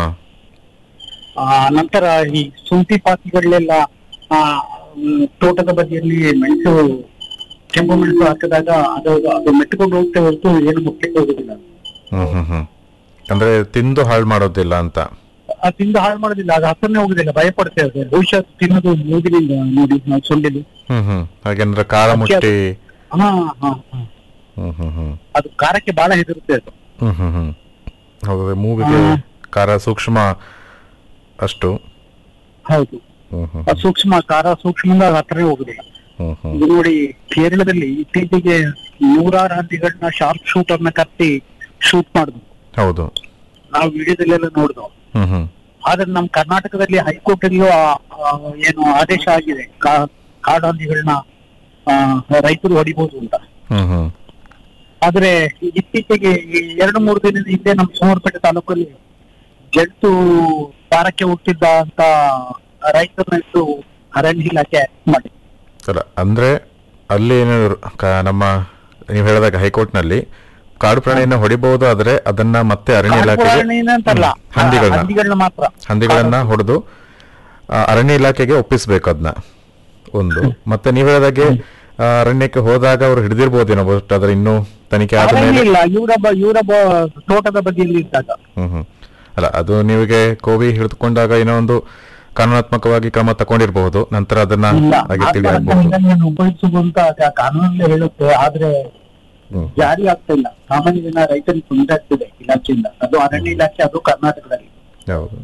ಆ ನಂತರ ಈ ಶುಂಠಿ ಪಾತಿಗಳನ್ನೆಲ್ಲ ಆ ಮ್, ತೋಟದ ಬದಿಯಲ್ಲಿ ಮೆಣಸು ಕೆಂಪು ಮೆಣಸು ಹಾಕಿದಾಗ ಅದು ಅದು ಮೆಟ್ಕೊಂಡು ಹೋಗ್ತೇ ಹೊರತು ಏನು ಮುಟ್ಲಿಕ್ಕೆ ಹೋಗುದಿಲ್ಲ ಹ್ಮ್ ಹ್ಮ್ ಹ್ಮ್ ಅಂದ್ರೆ ತಿಂದು ಹಾಳು ಮಾಡೋದಿಲ್ಲ ಅಂತ ಆ ತಿಂದು ಹಾಳು ಮಾಡೋದಿಲ್ಲ ಅದು ಹಸನ್ನೇ ಹೋಗುದಿಲ್ಲ ಭಯ ಪಡ್ತೇವೆ ಅದು. ಬಹುಶಃ ಅದು ತಿನ್ನೋದು ಮೂಗಿನಿಂದ ನೋಡಿ ನಾವು ಸೊಳ್ಳೆಲಿ ಹ್ಮ್ ಹ್ಮ್ ಹಾಗೇಂದ್ರೆ ಖಾರ ಮುಟ್ಟಿ ಹಾ ಹಾ ಹಾ ಹ್ಮ್ ಹ್ಮ್ ಹ್ಮ್ ಅದು ಖಾರಕ್ಕೆ ಬಹಳ ಹೆದರುತ್ತೆ ಅದು ಹ್ಮ್ ಹ್ಮ್ ಹ್ಮ್ ಹೌದು ಮೂಗಿಗೆ ಹಾ. ಖಾರ ಸೂಕ್ಷ್ಮ ಅಷ್ಟು ಹೌದು ಹ್ಮ್ ಹ್ಮ್ ಆ ಸೂಕ್ಷ್ಮ ಖಾರ ಸೂಕ್ಷ್ಮದಿಂದ ಅದು ಹತ್ರನೇ ಹೋಗುದಿಲ್ಲ ಹ್ಮ್ ಹ್ಮ್ ಇದು ನೋಡಿ ಕೇರಳದಲ್ಲಿ ಇತ್ತೀಚೆಗೆ ನೂರಾರು ಹಂದಿಗಳನ್ನ ಶಾರ್ಪ್ ಶೂಟರ್ನ ಕತ್ತಿ ಶೂಟ್ ಮಾಡುದು ಹೌದು ನಾವು ವಿಡಿಯೋದಲ್ಲೆಲ್ಲ ನೋಡಿದ್ವು ಹ್ಮ್ ಹ್ಮ್ ಆದ್ರೆ ನಮ್ಮ ಕರ್ನಾಟಕದಲ್ಲಿ ಹೈಕೋರ್ಟ್ ಅಲ್ಲಿಯೂ ಆ- ಆ ಏನು ಆದೇಶ ಆಗಿದೆ ಕಾ- ಕಾಡು ಹಂದಿಗಳನ್ನ ಆ, ರೈತರು ಹೊಡಿಬಹುದು ಅಂತ ಹ್ಮ್ ಹ್ಮ್ ಆದ್ರೆ ಇತ್ತೀಚೆಗೆ ಈ ಎರಡು ಮೂರು ದಿನದ ಹಿಂದೆ ನಮ್ಮ ಸೋಮವಾರಪೇಟೆ ತಾಲೂಕಲ್ಲಿ ಜಂತು ಪಾರಕ್ಕೆ ಹುಟ್ಟಿದ್ದ ಅಂತ ರೈತರನ್ನ ಇಟ್ಟು ಅರಣ್ಯ ಇಲಾಖೆ arrest ಮಾಡಿ ಅಲ್ಲ ಅಂದ್ರೆ ಅಲ್ಲಿ ಏನು ಕ- ನಮ್ಮ ನೀವು ಹೇಳಿದಾಗ ಹೈಕೋರ್ಟ್ನಲ್ಲಿ ಕಾಡು ಪ್ರಾಣಿಯನ್ನ ಹೊಡಿಬಹುದು ಆದ್ರೆ ಅದನ್ನ ಮತ್ತೆ ಅರಣ್ಯ ಕಾಡು ಇಲಾಖೆಗೆ ಪ್ರಾಣಿನ ಅಂತಲ್ಲ ಹ್ಮ್. ಹಂದಿಗಳನ್ನ ಹಂದಿಗಳನ್ನ ಮಾತ್ರ ಹಂದಿಗಳನ್ನ ಹೊಡೆದು ಅರಣ್ಯ ಇಲಾಖೆಗೆ ಒಪ್ಪಿಸ್ಬೇಕು ಅದನ್ನ ಒಂದು ಮತ್ತೆ ನೀವು ಹೇಳಿದಾಗೆ ಆ, ಅರಣ್ಯಕ್ಕೆ ಹೋದಾಗ ಅವ್ರು ಹಿಡಿದಿರ್ಬೋದೇನೋ ಬಟ್ ಅದ್ರ ಇನ್ನೂ ತನಿಖೆ ಆದ ಅರಣ್ಯ ಮೇಲೆ ಇಲ್ಲ ಇವರ ಬ- ಇವರ ಬ- ತೋಟದ ಬದಿಯಲ್ಲಿ ಇದ್ದಾಗ ಹ್ಮ್ ಹ್ಮ್ ಅಲ್ಲ ಅದು ನಿಮಗೆ ಕೋವಿ ಹಿಡಿದುಕೊಂಡಾಗ ಏನೋ ಒಂದು ಕಾನೂನಾತ್ಮಕವಾಗಿ ಕ್ರಮ ತಗೊಂಡಿರಬಹುದು ನಂತರ ಅದನ್ನ ಇಲ್ಲ ಹಾಗೆ ಆ ತಿಳಿ ಥರದ ಆಗ್ಬಹುದು ಹಂದಿಗಳನ್ನ ಉಪಯೋಗಿಸುವುದು ಅಂತ ಅದು ಆ ಕಾನೂನಲ್ಲೇ ಹೇಳುತ್ತೆ ಆದ್ರೆ ಹ್ಮ್ ಜಾರಿ ಆಗ್ತಾ ಇಲ್ಲ ಸಾಮಾನ್ಯ ಜನ ರೈತರಿಗೆ ತೊಂದರೆ ಆಗ್ತಿದೆ ಇಲಾಖೆಯಿಂದ ಅದು ಅರಣ್ಯ ಇಲಾಖೆ ಅದು ಕರ್ನಾಟಕದಲ್ಲಿ ಹೌದು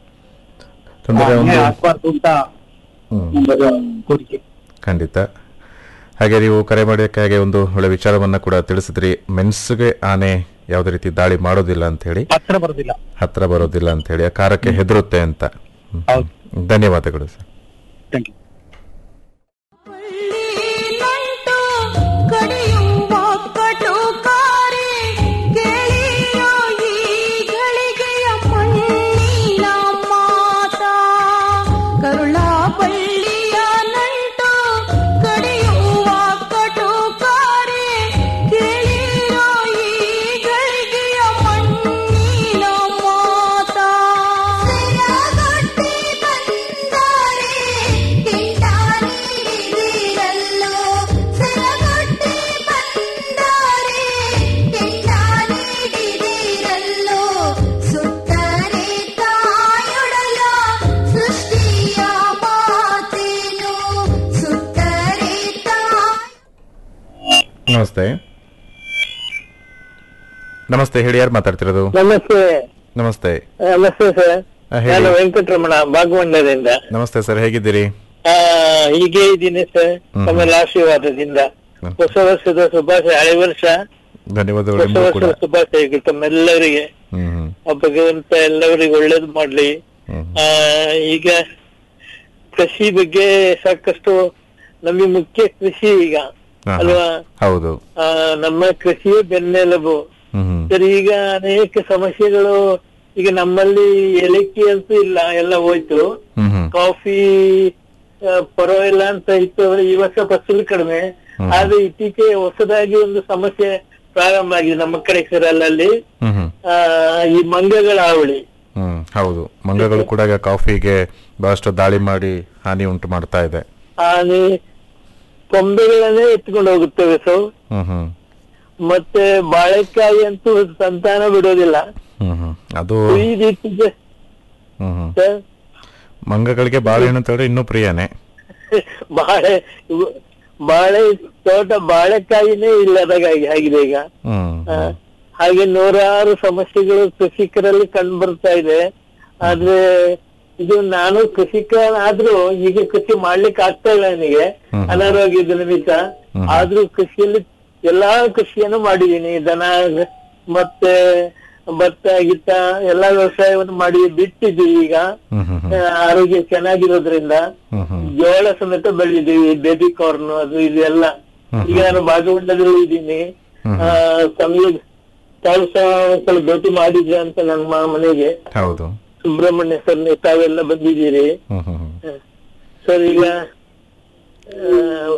ತೊಂದರೆ ಒಂದು ಅನ್ಯಾಯ ಆಗ್ಬಾರ್ದು ಅಂತ ಹ್ಮ್ ನಮ್ಮದು ಕೋರಿಕೆ ಖಂಡಿತ ಹಾಗೆ ನೀವು ಕರೆ ಮಾಡೋಕ್ಕೆ ಹಾಗೆ ಒಂದು ಒಳ್ಳೆ ವಿಚಾರವನ್ನ ಕೂಡ ತಿಳಿಸಿದ್ರಿ ಮೆಣಸಿಗೆ ಆನೆ ಯಾವುದೇ ರೀತಿ ದಾಳಿ ಮಾಡೋದಿಲ್ಲ ಅಂತ ಹೇಳಿ ಹತ್ರ ಬರೋದಿಲ್ಲ ಹತ್ರ ಬರೋದಿಲ್ಲ ಅಂತ ಹೇಳಿ ಆ ಕಾರಕ್ಕೆ ಹೆದರುತ್ತೆ ಅಂತ ಹ್ಮ್. ಹೌದು. ಧನ್ಯವಾದಗಳು ಸರ್ ಥ್ಯಾಂಕ್ ಯು ನಂಟು ಕಡಿಯುವ ಕಟುಕಾರಿ ಕೇಳಿಯೋ ಈ ಗಳಿಗೆಯ ಮಣ್ಣಿನ ಮಾತ ಕರುಳ ಬಳ್ಳಿಯ ನಂಟು ಕಡಿಯುವ ಕಟುಕಾರಿ ಕೇಳಿಯೋ ಈ ಗಳಿಗೆಯ ಮಣ್ಣಿನ ಮಾತ ಗಟ್ಟಿ ಬಂದರೆ ನಮಸ್ತೆ ನಮಸ್ತೆ ಹೇಳಿ ಯಾರು ಮಾತಾಡ್ತಿರೋದು ನಮಸ್ತೆ ನಮಸ್ತೆ ನಮಸ್ತೆ ಸರ್ ಆ, ಹೇಳಿ. ನಾನು ವೆಂಕಟರಮಣ ಬಾಗಮಂಡದಿಂದ ನಮಸ್ತೆ ಸರ್ ಹೇಗಿದ್ದೀರಿ ಆ, ಹೀಗೆ ಇದ್ದೀನಿ ಸರ್ ಹ್ಮ್. ತಮ್ಮೆಲ್ಲ ಆಶೀರ್ವಾದದಿಂದ ಹ್ಮ್. ಹೊಸ ವರ್ಷದ ಶುಭಾಶಯ ಹಳೆ ವರ್ಷ ಧನ್ಯವಾದಗಳು ಹೊಸ ನಿಮಗೂ ಕೂಡ ವರ್ಷದ ಶುಭಾಶಯಗಳು ತಮ್ಮೆಲ್ಲರಿಗೆ ಹ್ಮ್ ಹ್ಮ್ ಆ ಭಗವಂತ ಎಲ್ಲರಿಗೂ ಒಳ್ಳೇದು ಮಾಡ್ಲಿ ಹ್ಮ್ ಆ, ಈಗ ಕೃಷಿ ಬಗ್ಗೆ ಸಾಕಷ್ಟು ನಮಗೆ ಮುಖ್ಯ ಕೃಷಿ ಈಗ ಹಾ, ಹಾ. ಅಲ್ವಾ ಹೌದು ಆ, ನಮ್ಮ ಕೃಷಿಯೇ ಬೆನ್ನೆಲುಬು ಹ್ಮ್ ಹ್ಮ್ ಸರಿ ಈಗ ಅನೇಕ ಸಮಸ್ಯೆಗಳು ಈಗ ನಮ್ಮಲ್ಲಿ ಏಲಕ್ಕಿ ಅಂತೂ ಇಲ್ಲ ಎಲ್ಲ ಹೋಯ್ತು ಹ್ಮ್ ಹ್ಮ್ ಕಾಫಿ ಆ, ಪರವಾಗಿಲ್ಲ ಅಂತ ಇತ್ತು ಆದ್ರೆ ಈ ವರ್ಷ ಫಸಲು ಕಡಿಮೆ ಹ್ಮ್. ಆದ್ರೆ ಇತ್ತೀಚೆಗೆ ಹೊಸದಾಗಿ ಒಂದು ಸಮಸ್ಯೆ ಪ್ರಾರಂಭ ಆಗಿದೆ ನಮ್ಮ ಕಡೆ ಸರಲ್ಲಿ ಹ್ಮ್ ಹ್ಮ್ ಆ, ಈ ಮಂಗಗಳ ಹಾವಳಿ ಹ್ಮ್ ಹೌದು ಮಂಗಗಳು ಕೂಡ ಈಗ ಕಾಫಿಗೆ ಬಹಳಷ್ಟು ದಾಳಿ ಮಾಡಿ ಹಾನಿ ಉಂಟು ಮಾಡ್ತಾ ಇದೆ ಆನೆ ಕೊಂಬೆಗಳನ್ನೇ ಎತ್ಕೊಂಡು ಹೋಗುತ್ತವೆ ಸೊ ಹ್ಮ್ ಹ್ಮ್ ಮತ್ತೆ ಬಾಳೆಕಾಯಿ ಅಂತೂ ಸಂತಾನ ಬಿಡೋದಿಲ್ಲ ಹ್ಮ್ ಹ್ಮ್ ಅದು ಈ ರೀತಿಗೆ ಹ್ಮ್ ಹ್ಮ್ ಸರ್ ಮಂಗಗಳಿಗೆ ಬಾಳೆಹಣ್ಣು ಅಂತ ಹೇಳಿದ್ರೆ ಇನ್ನೂ ಪ್ರಿಯನೇ ಬಾಳೆ ಇವು- ಬಾಳೆ ತೋಟ ಬಾಳೆಕಾಯಿನೇ ಇಲ್ಲದಾಗ ಆಗಿದೆ ಈಗ ಹ್ಮ್ ಆ, ಹಾಗೆ ನೂರಾರು ಸಮಸ್ಯೆಗಳು ಕೃಷಿಕರಲ್ಲಿ ಕಂಡು ಬರ್ತಾ ಇದೆ ಆದ್ರೆ ಇದು ನಾನು ಕೃಷಿಕ ಆದ್ರೂ ಈಗ ಕೃಷಿ ಮಾಡ್ಲಿಕ್ಕೆ ಆಗ್ತಾ ಇಲ್ಲ ನನಗೆ ಹ್ಮ್. ಅನಾರೋಗ್ಯದ ನಿಮಿತ್ತ ಹ್ಮ್. ಆದ್ರೂ ಕೃಷಿಯಲ್ಲಿ ಎಲ್ಲಾ ಕೃಷಿಯನ್ನು ಮಾಡಿದೀನಿ ದನ ಮತ್ತೆ ಭತ್ತ ಗಿತ್ತ ಎಲ್ಲಾ ವ್ಯವಸಾಯವನ್ನು ಮಾಡಿ ಬಿಟ್ಟಿದ್ದೀವಿ ಈಗ ಹ್ಮ್ ಹ್ಮ್ ಹ್ಮ್ ಆ, ಆರೋಗ್ಯ ಚೆನ್ನಾಗಿರೋದ್ರಿಂದ ಹ್ಮ್ ಹ್ಮ್ ಜೋಳ ಸಮೇತ ಬೆಳೆದಿದ್ದೀವಿ ಬೇಬಿ ಕಾರ್ನ್ ಅದು ಇದು ಎಲ್ಲ ಹ್ಮ್. ಈಗ ನಾನು ಭಾಗಮಂಡಲದಲ್ಲಿ ಇದ್ದೀನಿ ಹ್ಮ್. ಆ, ಸಮಯ ತಾವು ಸಹ ಒಂದ್ಸಲ ಭೇಟಿ ಮಾಡಿದ್ರೆ ಅಂತ ನನ್ನ ಮ- ಮನೆಗೆ ಹೌದು ಸುಬ್ರಹ್ಮಣ್ಯ ಸರ್ ತಾವೆಲ್ಲ ಬಂದಿದ್ದೀರಿ ಹ್ಮ್ ಹ್ಮ್ ಹ್ಮ್ ಸರ್ ಈಗ ಆ,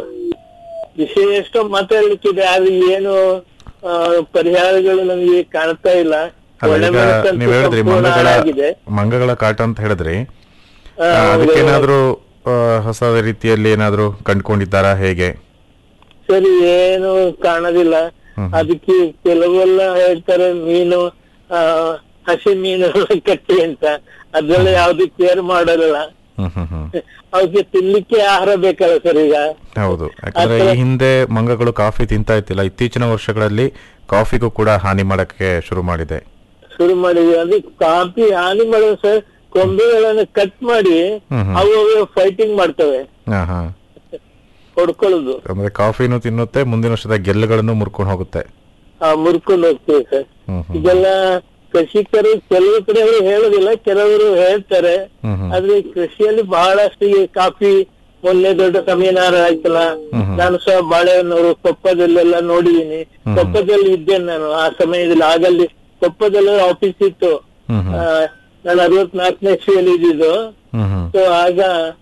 ವಿಷಯ ಎಷ್ಟೋ ಮಾತಾಡ್ಲಿಕ್ಕಿದೆ ಆದ್ರೆ ಏನು ಆ, ಪರಿಹಾರಗಳು ನಮಗೆ ಕಾಣ್ತಾ ಇಲ್ಲ ಅಲ್ಲ ಒಳ್ಳೆ ಈಗ ಮನಸ್ಸಂತೂ ನೀವ್ ಹೇಳಿದ್ರಿ ಸಂಪೂರ್ಣ ಮಂಗಗಳ ಹಾಳಾಗಿದೆ. ಮಂಗಗಳ ಕಾಟ ಅಂತ ಹೇಳಿದ್ರಿ ಆ, ಆ, ಹೌದು. ಅದಕ್ಕೇನಾದ್ರೂ ಆ, ಹೊಸ ರೀತಿಯಲ್ಲಿ ಏನಾದ್ರೂ ಕಂಡುಕೊಂಡಿದ್ದಾರಾ ಹೇಗೆ ಸರಿ ಏನು ಕಾಣೋದಿಲ್ಲ ಹ್ಮ್. ಅದಕ್ಕೆ ಕೆಲವೆಲ್ಲ ಹೇಳ್ತಾರೆ ಮೀನು ಆ, ಹಸಿ ಮೀನು ಕಟ್ಟಿ ಅಂತ ಅದ್ರೆಲ್ಲ ಯಾವ್ದು ಕೇರ್ ಮಾಡೋದಿಲ್ಲ ಹ್ಮ್ ಹ್ಮ್ ಹ್ಮ್ ಅವಕ್ಕೆ ತಿನ್ಲಿಕ್ಕೆ ಆಹಾರ ಬೇಕಲ್ಲ ಸರ್ ಈಗ ಹೌದು ಯಾಕಂದ್ರೆ ಈ ಹಿಂದೆ ಮಂಗಗಳು ಕಾಫಿ ತಿಂತಾ ಇತ್ತಿಲ್ಲ ಇತ್ತೀಚಿನ ವರ್ಷಗಳಲ್ಲಿ ಕಾಫಿಗೂ ಕೂಡ ಹಾನಿ ಮಾಡಕ್ಕೆ ಶುರು ಮಾಡಿದೆ ಶುರು ಮಾಡಿದ್ವಿ ಅದು ಕಾಫಿ ಹಾನಿ ಮಾಡೋದು ಸರ್ ಕೊಂಬೆಗಳನ್ನ ಕಟ್ ಮಾಡಿ ಹ್ಮ್ ಹ್ಮ್. ಅವು ಫೈಟಿಂಗ್ ಮಾಡ್ತವೆ ಹಾ ಹಾ ಹೊಡ್ಕೊಳ್ಳೋದು ಅಂದ್ರೆ ಕಾಫಿನೂ ತಿನ್ನುತ್ತೆ ಮುಂದಿನ ವರ್ಷದ ಗೆಲ್ಲುಗಳನ್ನು ಮುರ್ಕೊಂಡು ಹೋಗುತ್ತೆ ಆ, ಮುರ್ಕೊಂಡು ಹೋಗ್ತೀವಿ ಸರ್ ಹ್ಮ್ ಹ್ಮ್ ಇದೆಲ್ಲ ಕೃಷಿಕರು ಕೆಲವು ಕಡೆ ಹೇಳೋದಿಲ್ಲ ಕೆಲವರು ಹೇಳ್ತಾರೆ ಹ್ಮ್ ಹ್ಮ್ ಆದ್ರೆ ಕೃಷಿಯಲ್ಲಿ ಬಹಳಷ್ಟು ಈ ಕಾಫಿ ಮೊನ್ನೆ ದೊಡ್ಡ ಸಮೀನಾರ ಆಯ್ತಲ್ಲ ಹ್ಮ್ ಹ್ಮ್. ನಾನು ಸಹ ಬಾಳೆಹೊನ್ನೂರು ಕೊಪ್ಪದಲ್ಲೆಲ್ಲ ನೋಡಿದೀನಿ ಹ್ಮ್. ಕೊಪ್ಪದಲ್ಲಿ ಇದ್ದೇನೆ ನಾನು ಆ ಸಮಯದಲ್ಲಿ ಆಗಲ್ಲಿ ಕೊಪ್ಪದಲ್ಲಿ ಆಫೀಸ್ ಇತ್ತು ಹ್ಮ್ ಹ್ಮ್ ಆ, ನಾನು ಅರವತ್ನಾಲ್ಕನೇ ಇಸ್ವಿಯಲ್ಲಿ ಇದ್ದಿದ್ದು ಹ್ಮ್ ಹ್ಮ್ ಸೊ ಆಗ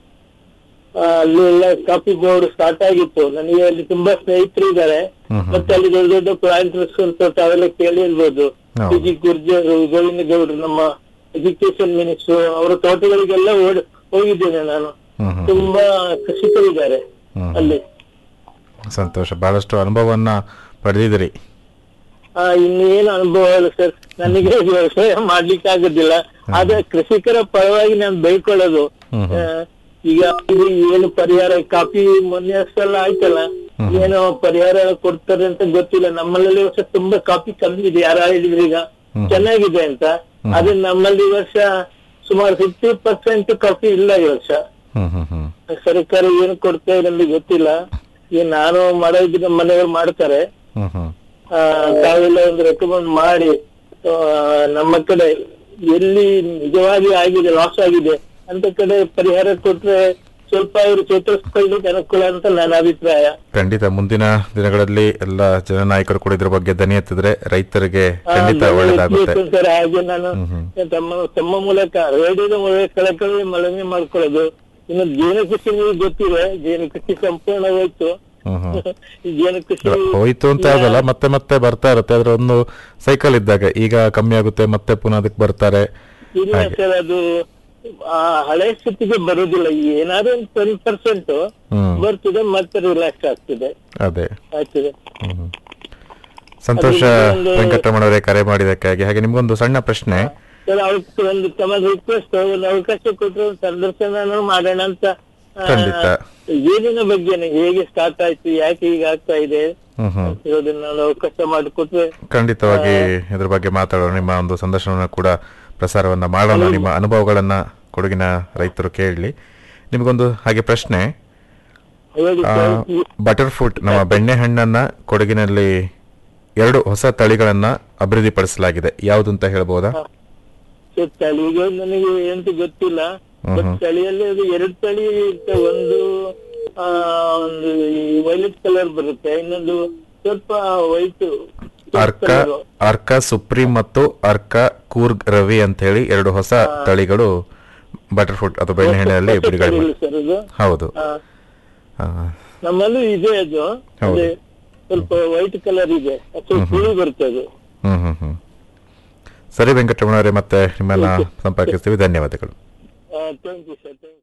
ಆ, ಅಲ್ಲಿ ಎಲ್ಲ ಕಾಫಿ ಬೋರ್ಡ್ ಸ್ಟಾರ್ಟ್ ಆಗಿತ್ತು ನನಗೆ ಅಲ್ಲಿ ತುಂಬಾ ಸ್ನೇಹಿತರು ಇದ್ದಾರೆ ಹ್ಮ್ ಹ್ಮ್. ಮತ್ತೆ ಅಲ್ಲಿ ದೊಡ್ಡ ದೊಡ್ಡ ಪ್ಲಾಂಟರ್ಸ್ ಅಂತ ತಾವೆಲ್ಲ ಕೇಳಿರ್ಬೋದು ಹೌದು. ಪಿ ಜಿ ಗುರ್ಜರು ಗೋವಿಂದ ಗೌಡ್ರು ನಮ್ಮ ಎಜುಕೇಶನ್ ಮಿನಿಸ್ಟರ್ ಅವರ ತೋಟಗಳಿಗೆಲ್ಲ ಓಡ್- ಹೋಗಿದ್ದೇನೆ ನಾನು ಹ್ಮ್ ಹ್ಮ್ ತುಂಬಾ ಕೃಷಿಕರಿದ್ದಾರೆ ಹ್ಮ್. ಅಲ್ಲಿ ಸಂತೋಷ ಬಹಳಷ್ಟು ಅನುಭವವನ್ನ ಪಡೆದಿದ್ದೀರಿ ಆ, ಇನ್ನೇನು ಅನುಭವ ಇಲ್ಲ ಸರ್ ನನಗೆ ವ್ಯವಸಾಯ ಮಾಡ್ಲಿಕ್ಕೆ ಆಗುದಿಲ್ಲ ಆದ್ರೆ ಕೃಷಿಕರ ಪರವಾಗಿ ನಾನು ಬೆಳ್ಕೊಳ್ಳೋದು ಹ್ಮ್ ಹ್ಮ್. ಆ, ಈಗ ಇದು ಏನು ಪರಿಹಾರ ಕಾಫಿ ಮೊನ್ನೆ ಅಷ್ಟೆಲ್ಲ ಆಯ್ತಲ್ಲ ಹ್ಮ್. ಏನೋ ಪರಿಹಾರ ಕೊಡ್ತಾರೆ ಅಂತ ಗೊತ್ತಿಲ್ಲ ನಮ್ಮಲ್ಲಿ ಈ ವರ್ಷ ತುಂಬಾ ಕಾಫಿ ಕಮ್ಮಿ ಇದೆ ಯಾರು ಹೇಳಿದ್ರು ಈಗ ಹ್ಮ್. ಚೆನ್ನಾಗಿದೆ ಅಂತ ಹ್ಮ್. ಆದ್ರೆ ನಮ್ಮಲ್ಲಿ ಈ ವರ್ಷ ಸುಮಾರು ಫಿಫ್ಟಿ ಪರ್ಸೆಂಟ್ ಕಾಫಿ ಇಲ್ಲ ಈ ವರ್ಷ ಹ್ಮ್ ಹ್ಮ್ ಹ್ಮ್ ಸರ್ಕಾರ ಏನು ಕೊಡ್ತಾ ಇದೆ ನಮ್ಗೆ ಗೊತ್ತಿಲ್ಲ ಈಗ ನಾನು ಮಾಡೋದಿದ್ರೆ ನಮ್ಮ ಮನೆಯವ್ರು ಮಾಡ್ತಾರೆ ಹ್ಮ್ ಹ್ಮ್ ಆ, ತಾವೆಲ್ಲ ಒಂದು ರೆಕಮೆಂಡ್ ಮಾಡಿ ಆ, ನಮ್ಮ ಕಡೆ ಎಲ್ಲಿ ನಿಜವಾಗಿ ಆಗಿದೆ ಲಾಸ್ ಆಗಿದೆ ಅಂತ ಕಡೆ ಪರಿಹಾರ ಕೊಟ್ರೆ ಸ್ವಲ್ಪ ಅವರು ಚೇತರಿಸ್ಕೊಳ್ಳಿಕ್ಕೆ ಅನುಕೂಲ ಅಂತ ನನ್ನ ಅಭಿಪ್ರಾಯ ಖಂಡಿತ ಮುಂದಿನ ದಿನಗಳಲ್ಲಿ ಎಲ್ಲ ಜನನಾಯಕರು ಕೂಡ ಇದ್ರ ಬಗ್ಗೆ ದನಿ ಎತ್ತಿದ್ರೆ ರೈತರಿಗೆ ಆ, ಖಂಡಿತ ನಾನು ಒಳ್ಳೇದಾಗುತ್ತೆ ಎತ್ತಿ ಸರ್ ಹಾಗೆ ನಾನು ಹ್ಮ್ ಹ್ಮ್. ತಮ್ಮ ತಮ್ಮ ಮೂಲಕ ರೇಡಿಯೋದ ಮೂಲಕ ಕಳಕಳಿ ಮಳಮೆ ಮಾಡ್ಕೊಳ್ಳೋದು ಇನ್ನು ಜೇನು ಕೃಷಿ ನಿಮಗೆ ಗೊತ್ತಿದೆ ಜೇನು ಕೃಷಿ ಸಂಪೂರ್ಣ ಹೋಯ್ತು ಹ್ಮ್ ಹ್ಮ್ ಈ ಜೇನು ಕೃಷಿ ಹೋಯ್ತು ಅಂತ ಆಗಲ್ಲ ಮತ್ತೆ ಮತ್ತೆ ಬರ್ತಾ ಇರುತ್ತೆ ಅದ್ರ ಒಂದು ಸೈಕಲ್ ಇದ್ದಾಗ ಈಗ ಕಮ್ಮಿ ಆಗುತ್ತೆ ಮತ್ತೆ ಪುನಃ ಅದಕ್ಕೆ ಬರ್ತಾರೆ ಇಲ್ಲ ಹಾಗೆ. ಸರ್ ಅದು ಆ ಹಳೆ ಸ್ಥಿತಿಗೆ ಬರುದಿಲ್ಲ ಏನಾದ್ರು ಒಂದು ಟೆನ್ ಪರ್ಸೆಂಟ್ ಹ್ಮ್ ಬರ್ತದೆ ಮತ್ತೆ ರಿಲ್ಯಾಕ್ಸ್ ಆಗ್ತದೆ ಅದೇ ಆಗ್ತದೆ ಹ್ಮ್ ಹ್ಮ್. ಸಂತೋಷ ಅದಕ್ಕೆ ಒಂದು- ವೆಂಕಟರಮಣವರೇ ಕರೆ ಮಾಡಿದ್ದಕ್ಕಾಗಿ ಹಾಗೆ ನಿಮ್ಗೊಂದು ಸಣ್ಣ ಪ್ರಶ್ನೆ ಸರ್ ಅವಕ್ಕೆ ಒಂದು ತಮ್ಮ ರಿಕ್ವೆಸ್ಟ್ ಒಂದು ಅವಕಾಶ ಕೊಟ್ಟರೆ ಒಂದು ಸಂದರ್ಶನ ಮಾಡೋಣ ಅಂತ ಆ, ಖಂಡಿತ. ಏನಿನ ಬಗ್ಗೆ ಹೇಗೆ ಸ್ಟಾರ್ಟ್ ಆಯ್ತು ಯಾಕೆ ಹೀಗೆ ಆಗ್ತಾ ಇದೆ ಹ್ಮ್ ಹ್ಮ್ ಅಂತ ಹೇಳೋದನ್ನ ನಾವು ಅವಕಾಶ ಮಾಡಿಕೊಟ್ರೆ ಖಂಡಿತವಾಗಿ ಇದ್ರ ಬಗ್ಗೆ ಮಾತಾಡೋಣ ನಿಮ್ಮ ಒಂದು ಸಂದರ್ಶನವನ್ನು ಕೂಡ ಪ್ರಸಾರವನ್ನ ಮಾಡೋಣ ನಿಮ್ಮ ಅನುಭವಗಳನ್ನ ಕೊಡಗಿನ ರೈತರು ಕೇಳಲಿ ನಿಮಗೊಂದು ಹಾಗೆ ಪ್ರಶ್ನೆ ಹೇಳಿ ಸರ್, ಈ- ಬಟರ್ ಫ್ರೂಟ್ ನಮ್ಮ ಬೆಣ್ಣೆಹಣ್ಣನ್ನ ಕೊಡಗಿನಲ್ಲಿ ಎರಡು ಹೊಸ ತಳಿಗಳನ್ನ ಅಭಿವೃದ್ಧಿಪಡಿಸಲಾಗಿದೆ ಯಾವುದು ಅಂತ ಹೇಳ್ಬೋದಾ ಸರ್, ತಳಿಗೆ ನನಗೆ ಎಂತ ಗೊತ್ತಿಲ್ಲ ಹ್ಮ್ ಬಟ್ ಹ್ಮ್. ತಳಿಯಲ್ಲಿ ಅದು ಎರಡು ತಳಿ ಇರುತ್ತೆ ಒಂದು ಆ ಒಂದು ವೈಲೆಟ್ ಕಲರ್ ಬರುತ್ತೆ ಇನ್ನೊಂದು ಸ್ವಲ್ಪ ವೈಟ್ ಅರ್ಕ ಅರ್ಕ ಸುಪ್ರೀಂ ಮತ್ತು ಅರ್ಕ ಕೂರ್ಗ್ ರವಿ ಅಂತ ಹೇಳಿ ಎರಡು ಹೊಸ ತಳಿಗಳು ಬಟರ್ ಫ್ರೂಟ್ ಅಥವಾ ಬೆಣ್ಣೆಹಣ್ಣಿನಲ್ಲಿ ಬಿಡುಗಡೆ ಮಾಡಿ ಸರ್ ಅದು ಹೌದು ಆ, ಆ, ನಮ್ಮಲ್ಲೂ ಇದೆ ಅದು ಹೌದು. ಅದೇ ಸ್ವಲ್ಪ ವೈಟ್ ಕಲರ್ ಇದೆ ಅದು ಸ್ವಲ್ಪ ಹುಳಿ ಬರ್ತದೆ ಹ್ಮ್ ಹ್ಮ್ ಹ್ಮ್ ಸರಿ ವೆಂಕಟರಮಣವರೇ ಮತ್ತೆ ನಿಮ್ಮನ್ನ ಸಂಪರ್ಕಿಸ್ತೀವಿ ಧನ್ಯವಾದಗಳು ಥ್ಯಾಂಕ್ ಯು ಸರ್ ಥ್ಯಾಂಕ್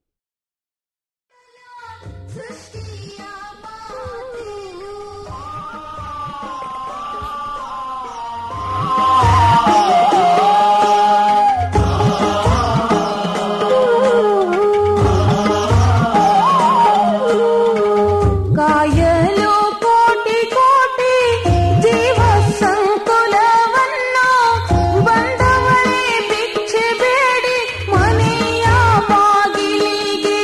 ಸೃಷ್ಟಿಯ ಕಾಯಲು ಕೋಟಿ ಕೋಟಿ ಜೀವ ಸಂಕುಲವನ್ನು ಬಂದವರೇ ಭಿಕ್ಷೆ ಬೇಡಿ ಮನೆಯ ಬಾಗಿಲಿಗೆ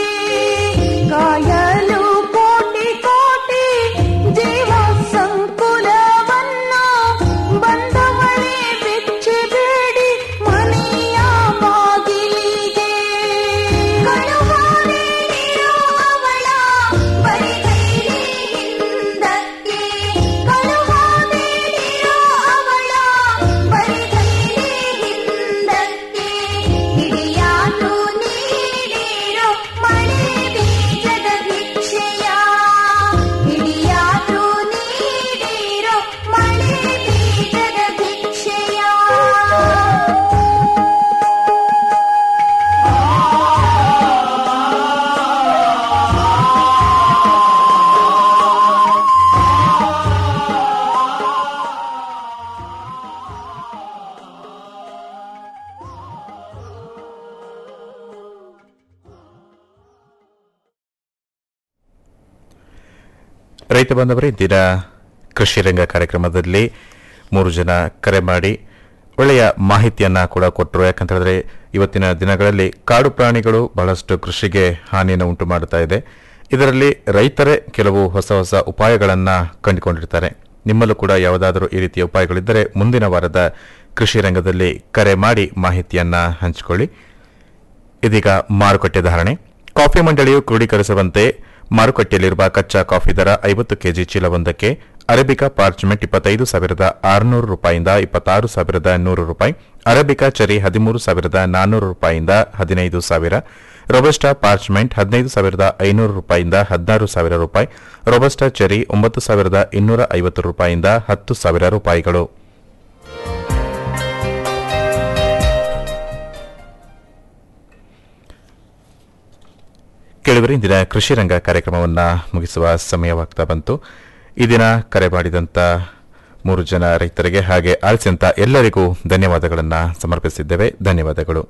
ಕಾಯಲು ಕೋಟಿ ಕೋಟಿ ಜೀವ ಸಂಕುಲವನ್ನು ಬಂದವರೇ ಭಿಕ್ಷೆ ಬೇಡಿ ಮನೆಯ ಬಾಗಿಲಿಗೆ ಕಳುವಾರೆ ನೀರು ಅವಳ ಬರಿಗೈಲಿ ಹಿಂದಕ್ಕೆ ಕಳುವಾರೆ ನೀರು ಅವಳ ಬರಿಗೈಲಿ ಹಿಂದಕ್ಕೆ ಹಿಡಿಯಾತು ನೀಡಿರೋ ಮಳೆ ಬೀಜದ ಭಿಕ್ಷೆಯ ಹಿಡಿಯಾತು ನೀಡಿರೋ ಮಳೆ ಬೀಜದ ಭಿಕ್ಷೆಯ ರೈತ ಬಾಂಧವರೇ ದಿನ ಕೃಷಿ ರಂಗ ಕಾರ್ಯಕ್ರಮದಲ್ಲಿ ಮೂರು ಜನ ಕರೆ ಮಾಡಿ ಒಳ್ಳೆಯ ಮಾಹಿತಿಯನ್ನ ಕೂಡ ಕೊಟ್ಟರು ಯಾಕಂತ ಹೇಳಿದ್ರೆ ಇವತ್ತಿನ ದಿನಗಳಲ್ಲಿ ಕಾಡು ಪ್ರಾಣಿಗಳು ಬಹಳಷ್ಟು ಕೃಷಿಗೆ ಹಾನಿಯನ್ನು ಉಂಟು ಮಾಡುತ್ತಾ ಇದೆ ಇದರಲ್ಲಿ ರೈತರೇ ಕೆಲವು ಹೊಸ ಹೊಸ ಉಪಾಯಗಳನ್ನ ಕಂಡುಕೊಂಡಿರ್ತಾರೆ ನಿಮ್ಮಲ್ಲೂ ಕೂಡ ಯಾವುದಾದರೂ ಈ ರೀತಿಯ ಉಪಾಯಗಳಿದ್ದರೆ ಮುಂದಿನ ವಾರದ ಕೃಷಿ ರಂಗದಲ್ಲಿ ಕರೆ ಮಾಡಿ ಮಾಹಿತಿಯನ್ನ ಹಂಚಿಕೊಳ್ಳಿ ಇದೀಗ ಮಾರುಕಟ್ಟೆ ಧಾರಣೆ ಕಾಫಿ ಮಂಡಳಿಯು ಕ್ರೋಢೀಕರಿಸುವಂತೆ ಮಾರುಕಟ್ಟೆಯಲ್ಲಿರುವ ಕಚ್ಚಾ ಕಾಫಿ ದರ ಐವತ್ತು ಕೆಜಿ ಚೀಲವೊಂದಕ್ಕೆ ಅರೇಬಿಕಾ ಪಾರ್ಚ್ಮೆಂಟ್ ಇಪ್ಪತ್ತೈದು ಸಾವಿರದ ಆರುನೂರು ರೂಪಾಯಿಂದ ಇಪ್ಪತ್ತಾರು ಸಾವಿರದ ನೂರು ರೂಪಾಯಿ ಅರೇಬಿಕಾ ಚೆರಿ ಹದಿಮೂರು ಸಾವಿರದ ನಾನ್ನೂರು ರೂಪಾಯಿಂದ ಹದಿನೈದು ಸಾವಿರ ರೊಬಸ್ಟಾ ಪಾರ್ಚ್ಮೆಂಟ್ ಹದಿನೈದು ಸಾವಿರದ ಐನೂರು ರೂಪಾಯಿಂದ ಹದಿನಾರು ಸಾವಿರ ರೂಪಾಯಿ ರೊಬಸ್ಟಾ ಚೆರಿ ಒಂಬತ್ತು ಸಾವಿರದ ಇನ್ನೂರ ಐವತ್ತು ರೂಪಾಯಿಂದ ಹತ್ತು ಸಾವಿರ ರೂಪಾಯಿಗಳು ಕೇಳಿದರೆ ಇಂದಿನ ಕೃಷಿ ರಂಗ ಕಾರ್ಯಕ್ರಮವನ್ನ ಮುಗಿಸುವ ಸಮಯವಾಗ್ತಾ ಬಂತು ಈ ದಿನ ಕರೆ ಮಾಡಿದಂತ ಮೂರು ಜನ ರೈತರಿಗೆ ಹಾಗೆ ಆಲಿಸಿದಂತ ಎಲ್ಲರಿಗೂ ಧನ್ಯವಾದಗಳನ್ನ ಸಮರ್ಪಿಸಿದ್ದೇವೆ ಧನ್ಯವಾದಗಳು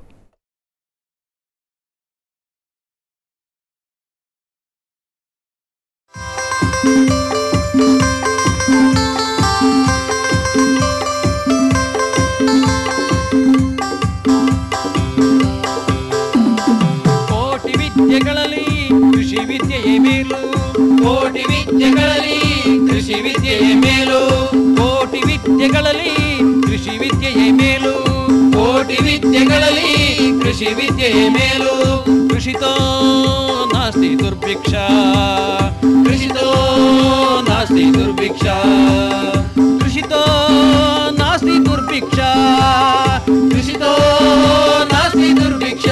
ಕೋಟಿ ವಿದ್ಯೆಗಳಲ್ಲಿ ಕೃಷಿ ವಿದ್ಯೆಯೇ ಮೇಲು ಕೋಟಿ ವಿದ್ಯೆಗಳಲ್ಲಿ ಕೃಷಿ ವಿದ್ಯೆಯೇ ಮೇಲು ಕೋಟಿ ವಿದ್ಯೆಗಳಲ್ಲಿ ಕೃಷಿ ವಿದ್ಯೆಯೇ ಮೇಲು ಕೋಟಿ ವಿದ್ಯೆಗಳಲ್ಲಿ ಕೃಷಿ ವಿದ್ಯೆಯೇ ಮೇಲು ಕೃಷಿತೋ ನಾಸ್ತಿ ದುರ್ಭಿಕ್ಷ ಕೃಷಿತೋ ನಾಸ್ತಿ ದುರ್ಭಿಕ್ಷ ಕೃಷಿತೋ ನಾಸ್ತಿ ದುರ್ಭಿಕ್ಷ ಕೃಷಿತೋ ನಾಸ್ತಿ ದುರ್ಭಿಕ್ಷ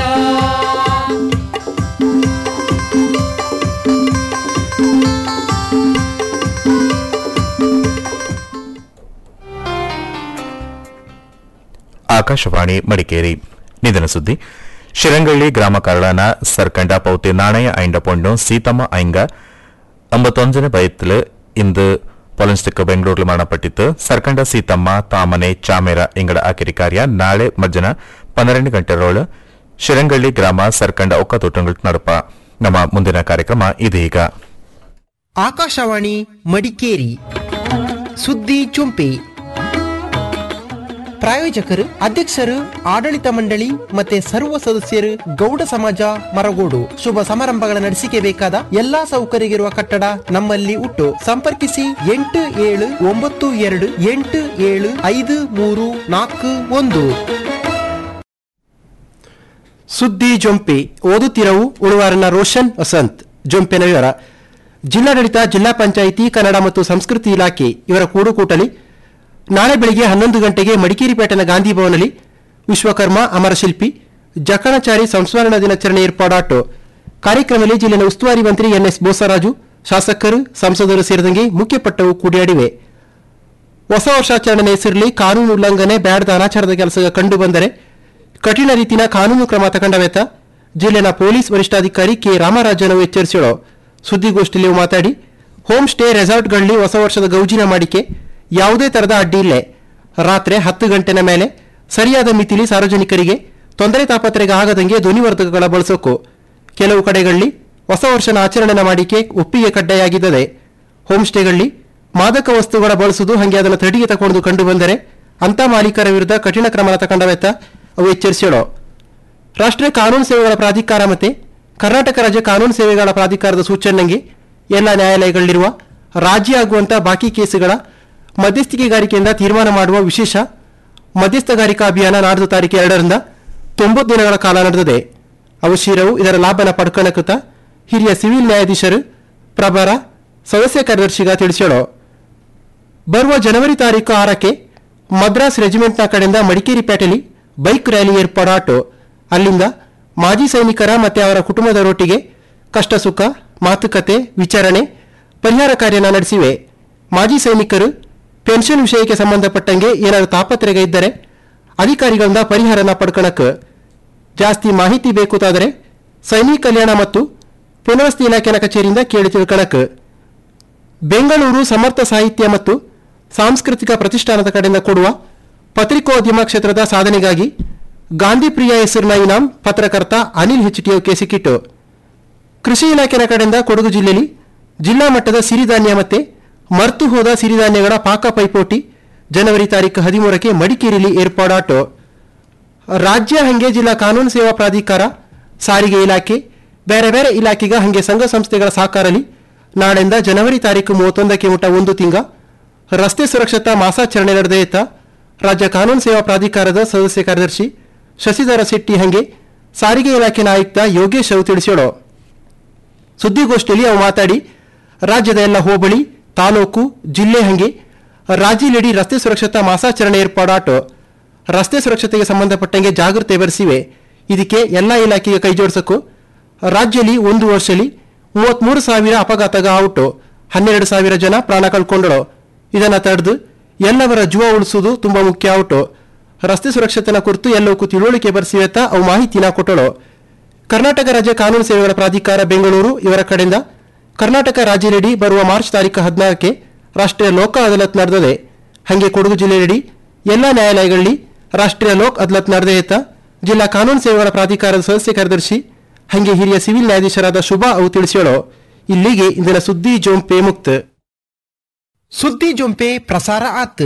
ಆಕಾಶವಾಣಿ ಮಡಿಕೇರಿ ನಿಧನ ಸುದ್ದಿ ಶಿರಂಗಳ್ಳಿ ಗ್ರಾಮ ಕಾರಳನ ಸರ್ಕಂಡ ಪೌತಿ ನಾಣಯ ಐಂಡ ಪೊಣ್ಣು ಸೀತಮ್ಮ ಐಂಗ ಅಂಬತ್ತೊಂಜನೆ ಬಯತ್ಲು ಇಂದು ಪೊಲನ್ಸ್ಟಿಕ್ ಬೆಂಗಳೂರು ಮರಣಪಟ್ಟಿತ್ತು ಸರ್ಕಂಡ ಸೀತಮ್ಮ ತಾಮನೆ ಚಾಮೇರ ಇಂಗಡ ಆಕಿರಿ ಕಾರ್ಯ ನಾಳೆ ಮಧ್ಯಾಹ್ನ ಪನ್ನೆರಡು ಗಂಟೆ ರೋಳು ಶಿರಂಗಳ್ಳಿ ಗ್ರಾಮ ಸರ್ಕಂಡ ಒಕ್ಕ ತೋಟಂಗಳ ನಡುಪ ನಮ್ಮ ಮುಂದಿನ ಕಾರ್ಯಕ್ರಮ ಇದೀಗ ಆಕಾಶವಾಣಿ ಮಡಿಕೇರಿ ಸುದ್ದಿ ಚುಂಪಿ ಪ್ರಾಯೋಜಕರು ಅಧ್ಯಕ್ಷರು ಆಡಳಿತ ಮಂಡಳಿ ಮತ್ತೆ ಸರ್ವ ಸದಸ್ಯರು ಗೌಡ ಸಮಾಜ ಮರಗೋಡು ಶುಭ ಸಮಾರಂಭಗಳ ನಡೆಸಿಕೆ ಬೇಕಾದ ಎಲ್ಲಾ ಸೌಕರ್ಯವಿರುವ ಕಟ್ಟಡ ನಮ್ಮಲ್ಲಿ ಉಂಟು ಸಂಪರ್ಕಿಸಿ ಎಂಟು ಏಳು ಒಂಬತ್ತು ಎರಡು ಎಂಟು ಏಳು ಐದು ಮೂರು ನಾಲ್ಕು ಒಂದು ಸುದ್ದಿ ಜೊಂಪೆ ಓದುತ್ತಿರವು ಉಳುವಾರನ ರೋಷನ್ ವಸಂತ್ ಜೊಂಪೆನ ವಿವರ ಜಿಲ್ಲಾಡಳಿತ ಜಿಲ್ಲಾ ಪಂಚಾಯಿತಿ ಕನ್ನಡ ಮತ್ತು ಸಂಸ್ಕೃತಿ ಇಲಾಖೆ ಇವರ ಕೂಡುಕೂಟಲಿ ನಾಳೆ ಬೆಳಿಗ್ಗೆ ಹನ್ನೊಂದು ಗಂಟೆಗೆ ಮಡಿಕೇರಿ ಪೇಟೆನ ಗಾಂಧಿ ಭವನಲ್ಲಿ ವಿಶ್ವಕರ್ಮ ಅಮರಶಿಲ್ಪಿ ಜಕಣಚಾರಿ ಸಂಸ್ಮರಣ ದಿನಾಚರಣೆ ಏರ್ಪಾಡಾಟು ಕಾರ್ಯಕ್ರಮದಲ್ಲಿ ಜಿಲ್ಲೆಯ ಉಸ್ತುವಾರಿ ಮಂತ್ರಿ ಎನ್ಎಸ್ ಬೋಸರಾಜು ಶಾಸಕರು ಸಂಸದರು ಸೇರಿದಂಗೆ ಮುಖ್ಯಪಟ್ಟವು ಕೂಡಿಯಾಡಿವೆ ಹೊಸ ವರ್ಷಾಚರಣೆ ಹೆಸರಲ್ಲಿ ಕಾನೂನು ಉಲ್ಲಂಘನೆ ಬ್ಯಾಡ್ದ ಅನಾಚಾರದ ಕೆಲಸ ಕಂಡು ಬಂದರೆ ಕಠಿಣ ರೀತಿಯ ಕಾನೂನು ಕ್ರಮ ತಗೊಂಡವೆತ ಜಿಲ್ಲೆನ ಪೊಲೀಸ್ ವರಿಷ್ಠಾಧಿಕಾರಿ ಕೆ ರಾಮರಾಜನವು ಎಚ್ಚರಿಸಿಳು ಸುದ್ದಿಗೋಷ್ಠಿಯಲ್ಲಿ ಅವು ಮಾತಾಡಿ ಹೋಮ್ ಸ್ಟೇ ರೆಸಾರ್ಟ್ಗಳಲ್ಲಿ ಹೊಸ ವರ್ಷದ ಗೌಜಿನ ಮಾಡಿಕೆ ಯಾವುದೇ ತರದ ಅಡ್ಡಿ ಇಲ್ಲೇ ರಾತ್ರಿ ಹತ್ತು ಗಂಟೆನ ಮೇಲೆ ಸರಿಯಾದ ಮಿತಿಲಿ ಸಾರ್ವಜನಿಕರಿಗೆ ತೊಂದರೆ ತಾಪತ್ರೆಗೆ ಆಗದಂಗೆ ಧ್ವನಿವರ್ಧಕಗಳ ಬಳಸೋಕು ಕೆಲವು ಕಡೆಗಳಲ್ಲಿ ಹೊಸ ವರ್ಷನ ಆಚರಣೆನ ಮಾಡಿಕೆ ಒಪ್ಪಿಗೆ ಕಡ್ಡಾಯಾಗಿದ್ದದೆ ಹೋಮ್ ಸ್ಟೇಗಳಲ್ಲಿ ಮಾದಕ ವಸ್ತುಗಳ ಬಳಸುವುದು ಹಾಗೆ ಅದನ್ನು ತಡಿಗೆ ತಕೊಂಡು ಕಂಡು ಬಂದರೆ ಅಂತ ಮಾಲೀಕರ ವಿರುದ್ಧ ಕಠಿಣ ಕ್ರಮ ತಗೊಂಡವೆತ್ತ ಅವು ಎಚ್ಚರಿಸಿಳು ರಾಷ್ಟ್ರೀಯ ಕಾನೂನು ಸೇವೆಗಳ ಪ್ರಾಧಿಕಾರ ಮತ್ತೆ ಕರ್ನಾಟಕ ರಾಜ್ಯ ಕಾನೂನು ಸೇವೆಗಳ ಪ್ರಾಧಿಕಾರದ ಸೂಚನೆಗೆ ಎಲ್ಲ ನ್ಯಾಯಾಲಯಗಳಲ್ಲಿರುವ ರಾಜಿ ಆಗುವಂತ ಬಾಕಿ ಕೇಸುಗಳ ಮಧ್ಯಸ್ಥಿಕೆಗಾರಿಕೆಯಿಂದ ತೀರ್ಮಾನ ಮಾಡುವ ವಿಶೇಷ ಮಧ್ಯಸ್ಥಗಾರಿಕಾ ಅಭಿಯಾನ ನಾಡ್ದು ತಾರೀಕು ಎರಡರಿಂದ ತೊಂಬತ್ತು ದಿನಗಳ ಕಾಲ ನಡೆದಿದೆ ಅವಶೀರವು ಇದರ ಲಾಭನ ಪಡ್ಕೊಳ್ಳಕುತ್ತ ಹಿರಿಯ ಸಿವಿಲ್ ನ್ಯಾಯಾಧೀಶರು ಪ್ರಭಾರ ಸದಸ್ಯ ಕಾರ್ಯದರ್ಶಿಗ ತಿಳಿಸ್ಯಾಳು ಬರುವ ಜನವರಿ ತಾರೀಕು ಆರಕ್ಕೆ ಮದ್ರಾಸ್ ರೆಜಿಮೆಂಟ್ನ ಕಡೆಯಿಂದ ಮಡಿಕೇರಿ ಪೇಟೆಲಿ ಬೈಕ್ ರ್ಯಾಲಿ ಏರ್ಪಾಡಾಟು ಅಲ್ಲಿಂದ ಮಾಜಿ ಸೈನಿಕರ ಮತ್ತೆ ಅವರ ಕುಟುಂಬದವರೊಟ್ಟಿಗೆ ಕಷ್ಟ ಸುಖ ಮಾತುಕತೆ ವಿಚಾರಣೆ ಪರಿಹಾರ ಕಾರ್ಯನ ನಡೆಸಿವೆ ಮಾಜಿ ಸೈನಿಕರು ಪೆನ್ಷನ್ ವಿಷಯಕ್ಕೆ ಸಂಬಂಧಪಟ್ಟಂಗೆ ಏನಾದರೂ ತಾಪತ್ರೆಗೆ ಇದ್ದರೆ ಅಧಿಕಾರಿಗಳಿಂದ ಪರಿಹಾರನ ಪಡ್ಕಣಕ್ಕೆ ಜಾಸ್ತಿ ಮಾಹಿತಿ ಬೇಕಾದರೆ ಸೈನಿಕ ಕಲ್ಯಾಣ ಮತ್ತು ಪುನರ್ವಸತಿ ಇಲಾಖೆನ ಕಚೇರಿಯಿಂದ ಕೇಳಿ ತಿಳ್ಕಣಕ್ಕೆ ಬೆಂಗಳೂರು ಸಮರ್ಥ ಸಾಹಿತ್ಯ ಮತ್ತು ಸಾಂಸ್ಕೃತಿಕ ಪ್ರತಿಷ್ಠಾನದ ಕಡೆಯಿಂದ ಕೊಡುವ ಪತ್ರಿಕೋದ್ಯಮ ಕ್ಷೇತ್ರದ ಸಾಧನೆಗಾಗಿ ಗಾಂಧಿ ಪ್ರಿಯ ಹೆಸರಿನ ಇನಾಮ್ ಪತ್ರಕರ್ತ ಅನಿಲ್ ಹೆಚ್ ಟಿ ಸಿಕ್ಕಿಟ್ಟು ಕೃಷಿ ಇಲಾಖೆನ ಕಡೆಯಿಂದ ಕೊಡಗು ಜಿಲ್ಲೆಯಲ್ಲಿ ಜಿಲ್ಲಾ ಮಟ್ಟದ ಸಿರಿಧಾನ್ಯ ಮತ್ತೆ ಮರ್ತು ಹೋದ ಸಿರಿಧಾನ್ಯಗಳ ಪಾಕ ಪೈಪೋಟಿ ಜನವರಿ ತಾರೀಕು ಹದಿಮೂರಕ್ಕೆ ಮಡಿಕೇರಿಯಲ್ಲಿ ಏರ್ಪಾಡಾಟು ರಾಜ್ಯ ಹಂಗೆ ಜಿಲ್ಲಾ ಕಾನೂನು ಸೇವಾ ಪ್ರಾಧಿಕಾರ ಸಾರಿಗೆ ಇಲಾಖೆ ಬೇರೆ ಬೇರೆ ಇಲಾಖೆಗ ಹಂಗೆ ಸಂಘ ಸಂಸ್ಥೆಗಳ ಸಹಕಾರಲಿ ನಾಳೆಯಿಂದ ಜನವರಿ ತಾರೀಕು ಮೂವತ್ತೊಂದಕ್ಕೆ ಮುಟ ಒಂದು ತಿಂಗ ರಸ್ತೆ ಸುರಕ್ಷತಾ ಮಾಸಾಚರಣೆ ನಡೆದೆಯತ್ತ ರಾಜ್ಯ ಕಾನೂನು ಸೇವಾ ಪ್ರಾಧಿಕಾರದ ಸದಸ್ಯ ಕಾರ್ಯದರ್ಶಿ ಶಶಿಧರ ಶೆಟ್ಟಿ ಹಂಗೆ ಸಾರಿಗೆ ಇಲಾಖೆನ ಆಯುಕ್ತ ಯೋಗೇಶ್ ಅವು ತಿಳಿಸ್ಯೋಳು ಸುದ್ದಿಗೋಷ್ಠಿಯಲ್ಲಿ ಅವು ಮಾತಾಡಿ ರಾಜ್ಯದ ಎಲ್ಲ ಹೋಬಳಿ ತಾಲೂಕು ಜಿಲ್ಲೆ ಹಂಗೆ ರಾಜ್ಯದೆಡೆ ರಸ್ತೆ ಸುರಕ್ಷತಾ ಮಾಸಾಚರಣೆ ಏರ್ಪಾಡಾಟು ರಸ್ತೆ ಸುರಕ್ಷತೆಗೆ ಸಂಬಂಧಪಟ್ಟಂಗೆ ಜಾಗೃತಿ ಬರೆಸಿವೆ ಇದಕ್ಕೆ ಎಲ್ಲ ಇಲಾಖೆಗೆ ಕೈ ಜೋಡಿಸಕ್ಕೂ ರಾಜ್ಯದಲ್ಲಿ ಒಂದು ವರ್ಷದಲ್ಲಿ ಮೂವತ್ಮೂರು ಸಾವಿರ ಅಪಘಾತಗ ಔಟು ಹನ್ನೆರಡು ಸಾವಿರ ಜನ ಪ್ರಾಣ ಕಳ್ಕೊಂಡಳು ಇದನ್ನ ತಡೆದು ಎಲ್ಲವರ ಜೀವ ಉಳಿಸುವುದು ತುಂಬಾ ಮುಖ್ಯ ಔಟು ರಸ್ತೆ ಸುರಕ್ಷತೆನ ಕುರಿತು ಎಲ್ಲವಕ್ಕೂ ತಿಳುವಳಿಕೆ ಬರೆಸಿವೆತ್ತ ಅವು ಮಾಹಿತಿನ ಕೊಟ್ಟಳು ಕರ್ನಾಟಕ ರಾಜ್ಯ ಕಾನೂನು ಸೇವೆಗಳ ಪ್ರಾಧಿಕಾರ ಬೆಂಗಳೂರು ಇವರ ಕಡೆಯಿಂದ ಕರ್ನಾಟಕ ರಾಜ್ಯದಡಿ ಬರುವ ಮಾರ್ಚ್ ತಾರೀಕು ಹದಿನಾಲ್ಕಕ್ಕೆ ರಾಷ್ಟ್ರೀಯ ಲೋಕ ಅದಾಲತ್ ನಡೆದಿದೆ ಹಾಗೆ ಕೊಡಗು ಜಿಲ್ಲೆಯಡಿ ಎಲ್ಲ ನ್ಯಾಯಾಲಯಗಳಲ್ಲಿ ರಾಷ್ಟ್ರೀಯ ಲೋಕ್ ಅದಾಲತ್ ನಡೆದೆಯತ್ತ ಜಿಲ್ಲಾ ಕಾನೂನು ಸೇವೆಗಳ ಪ್ರಾಧಿಕಾರದ ಸದಸ್ಯ ಕಾರ್ಯದರ್ಶಿ ಹಾಗೆ ಹಿರಿಯ ಸಿವಿಲ್ ನ್ಯಾಯಾಧೀಶರಾದ ಶುಭಾ ಅವು ತಿಳಿಸ್ಯೋಳು ಇಲ್ಲಿಗೆ ಇಂದಿನ ಸುದ್ದಿ ಜೊಂಪೆ ಮುಕ್ತ ಸುದ್ದಿ ಜೊಂಪೆ ಪ್ರಸಾರ ಆತ್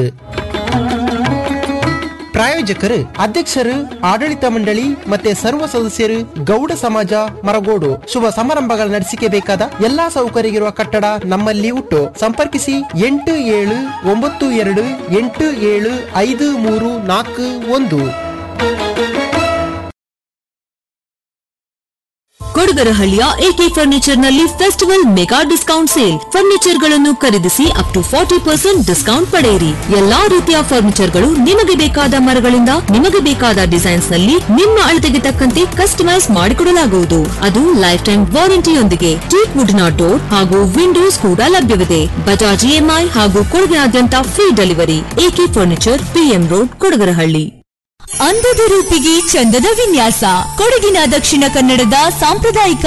ಪ್ರಾಯೋಜಕರು ಅಧ್ಯಕ್ಷರು ಆಡಳಿತ ಮಂಡಳಿ ಮತ್ತೆ ಸರ್ವ ಸದಸ್ಯರು ಗೌಡ ಸಮಾಜ ಮರಗೋಡು ಶುಭ ಸಮಾರಂಭಗಳ ನಡೆಸಿಕೆ ಬೇಕಾದ ಎಲ್ಲಾ ಸೌಕರ್ಯವಿರುವ ಕಟ್ಟಡ ನಮ್ಮಲ್ಲಿ ಉಂಟು ಸಂಪರ್ಕಿಸಿ ಎಂಟು ಏಳು ಒಂಬತ್ತು ಎರಡು ಎಂಟು ಏಳು ಐದು ಮೂರು ನಾಲ್ಕು ಒಂದು ಕೊಡಗರಹಳ್ಳಿಯ ಎಕೆ ಫರ್ನಿಚರ್ ನಲ್ಲಿ festival mega discount sale furniture ಗಳನ್ನು ಖರೀದಿಸಿ up to forty percent discount ಪಡೆಯಿರಿ ಎಲ್ಲಾ ರೀತಿಯ ಫರ್ನಿಚರ್ ಗಳು ನಿಮಗೆ ಬೇಕಾದ ಮರಗಳಿಂದ ನಿಮಗೆ ಬೇಕಾದ ಡಿಸೈನ್ಸ್ ನಲ್ಲಿ ನಿಮ್ಮ ಅಳತೆಗೆ ತಕ್ಕಂತೆ ಕಸ್ಟಮೈಸ್ ಮಾಡಿಕೊಡಲಾಗುವುದು ಅದು ಲೈಫ್ ಟೈಮ್ ವಾರಂಟಿಯೊಂದಿಗೆ ಟೀಕ್ ವುಡ್ ನ ಡೋರ್ ಹಾಗೂ ವಿಂಡೋಸ್ ಕೂಡ ಲಭ್ಯವಿದೆ ಬಜಾಜ್ ಇಎಂಐ ಹಾಗೂ ಕೊಡಗಿನಾದ್ಯಂತ free delivery AK furniture PM road Kodagarahalli ಅಂದದ ರೂಪಿಗೆ ಚಂದದ ವಿನ್ಯಾಸ ಕೊಡಗಿನ ದಕ್ಷಿಣ ಕನ್ನಡದ ಸಾಂಪ್ರದಾಯಿಕ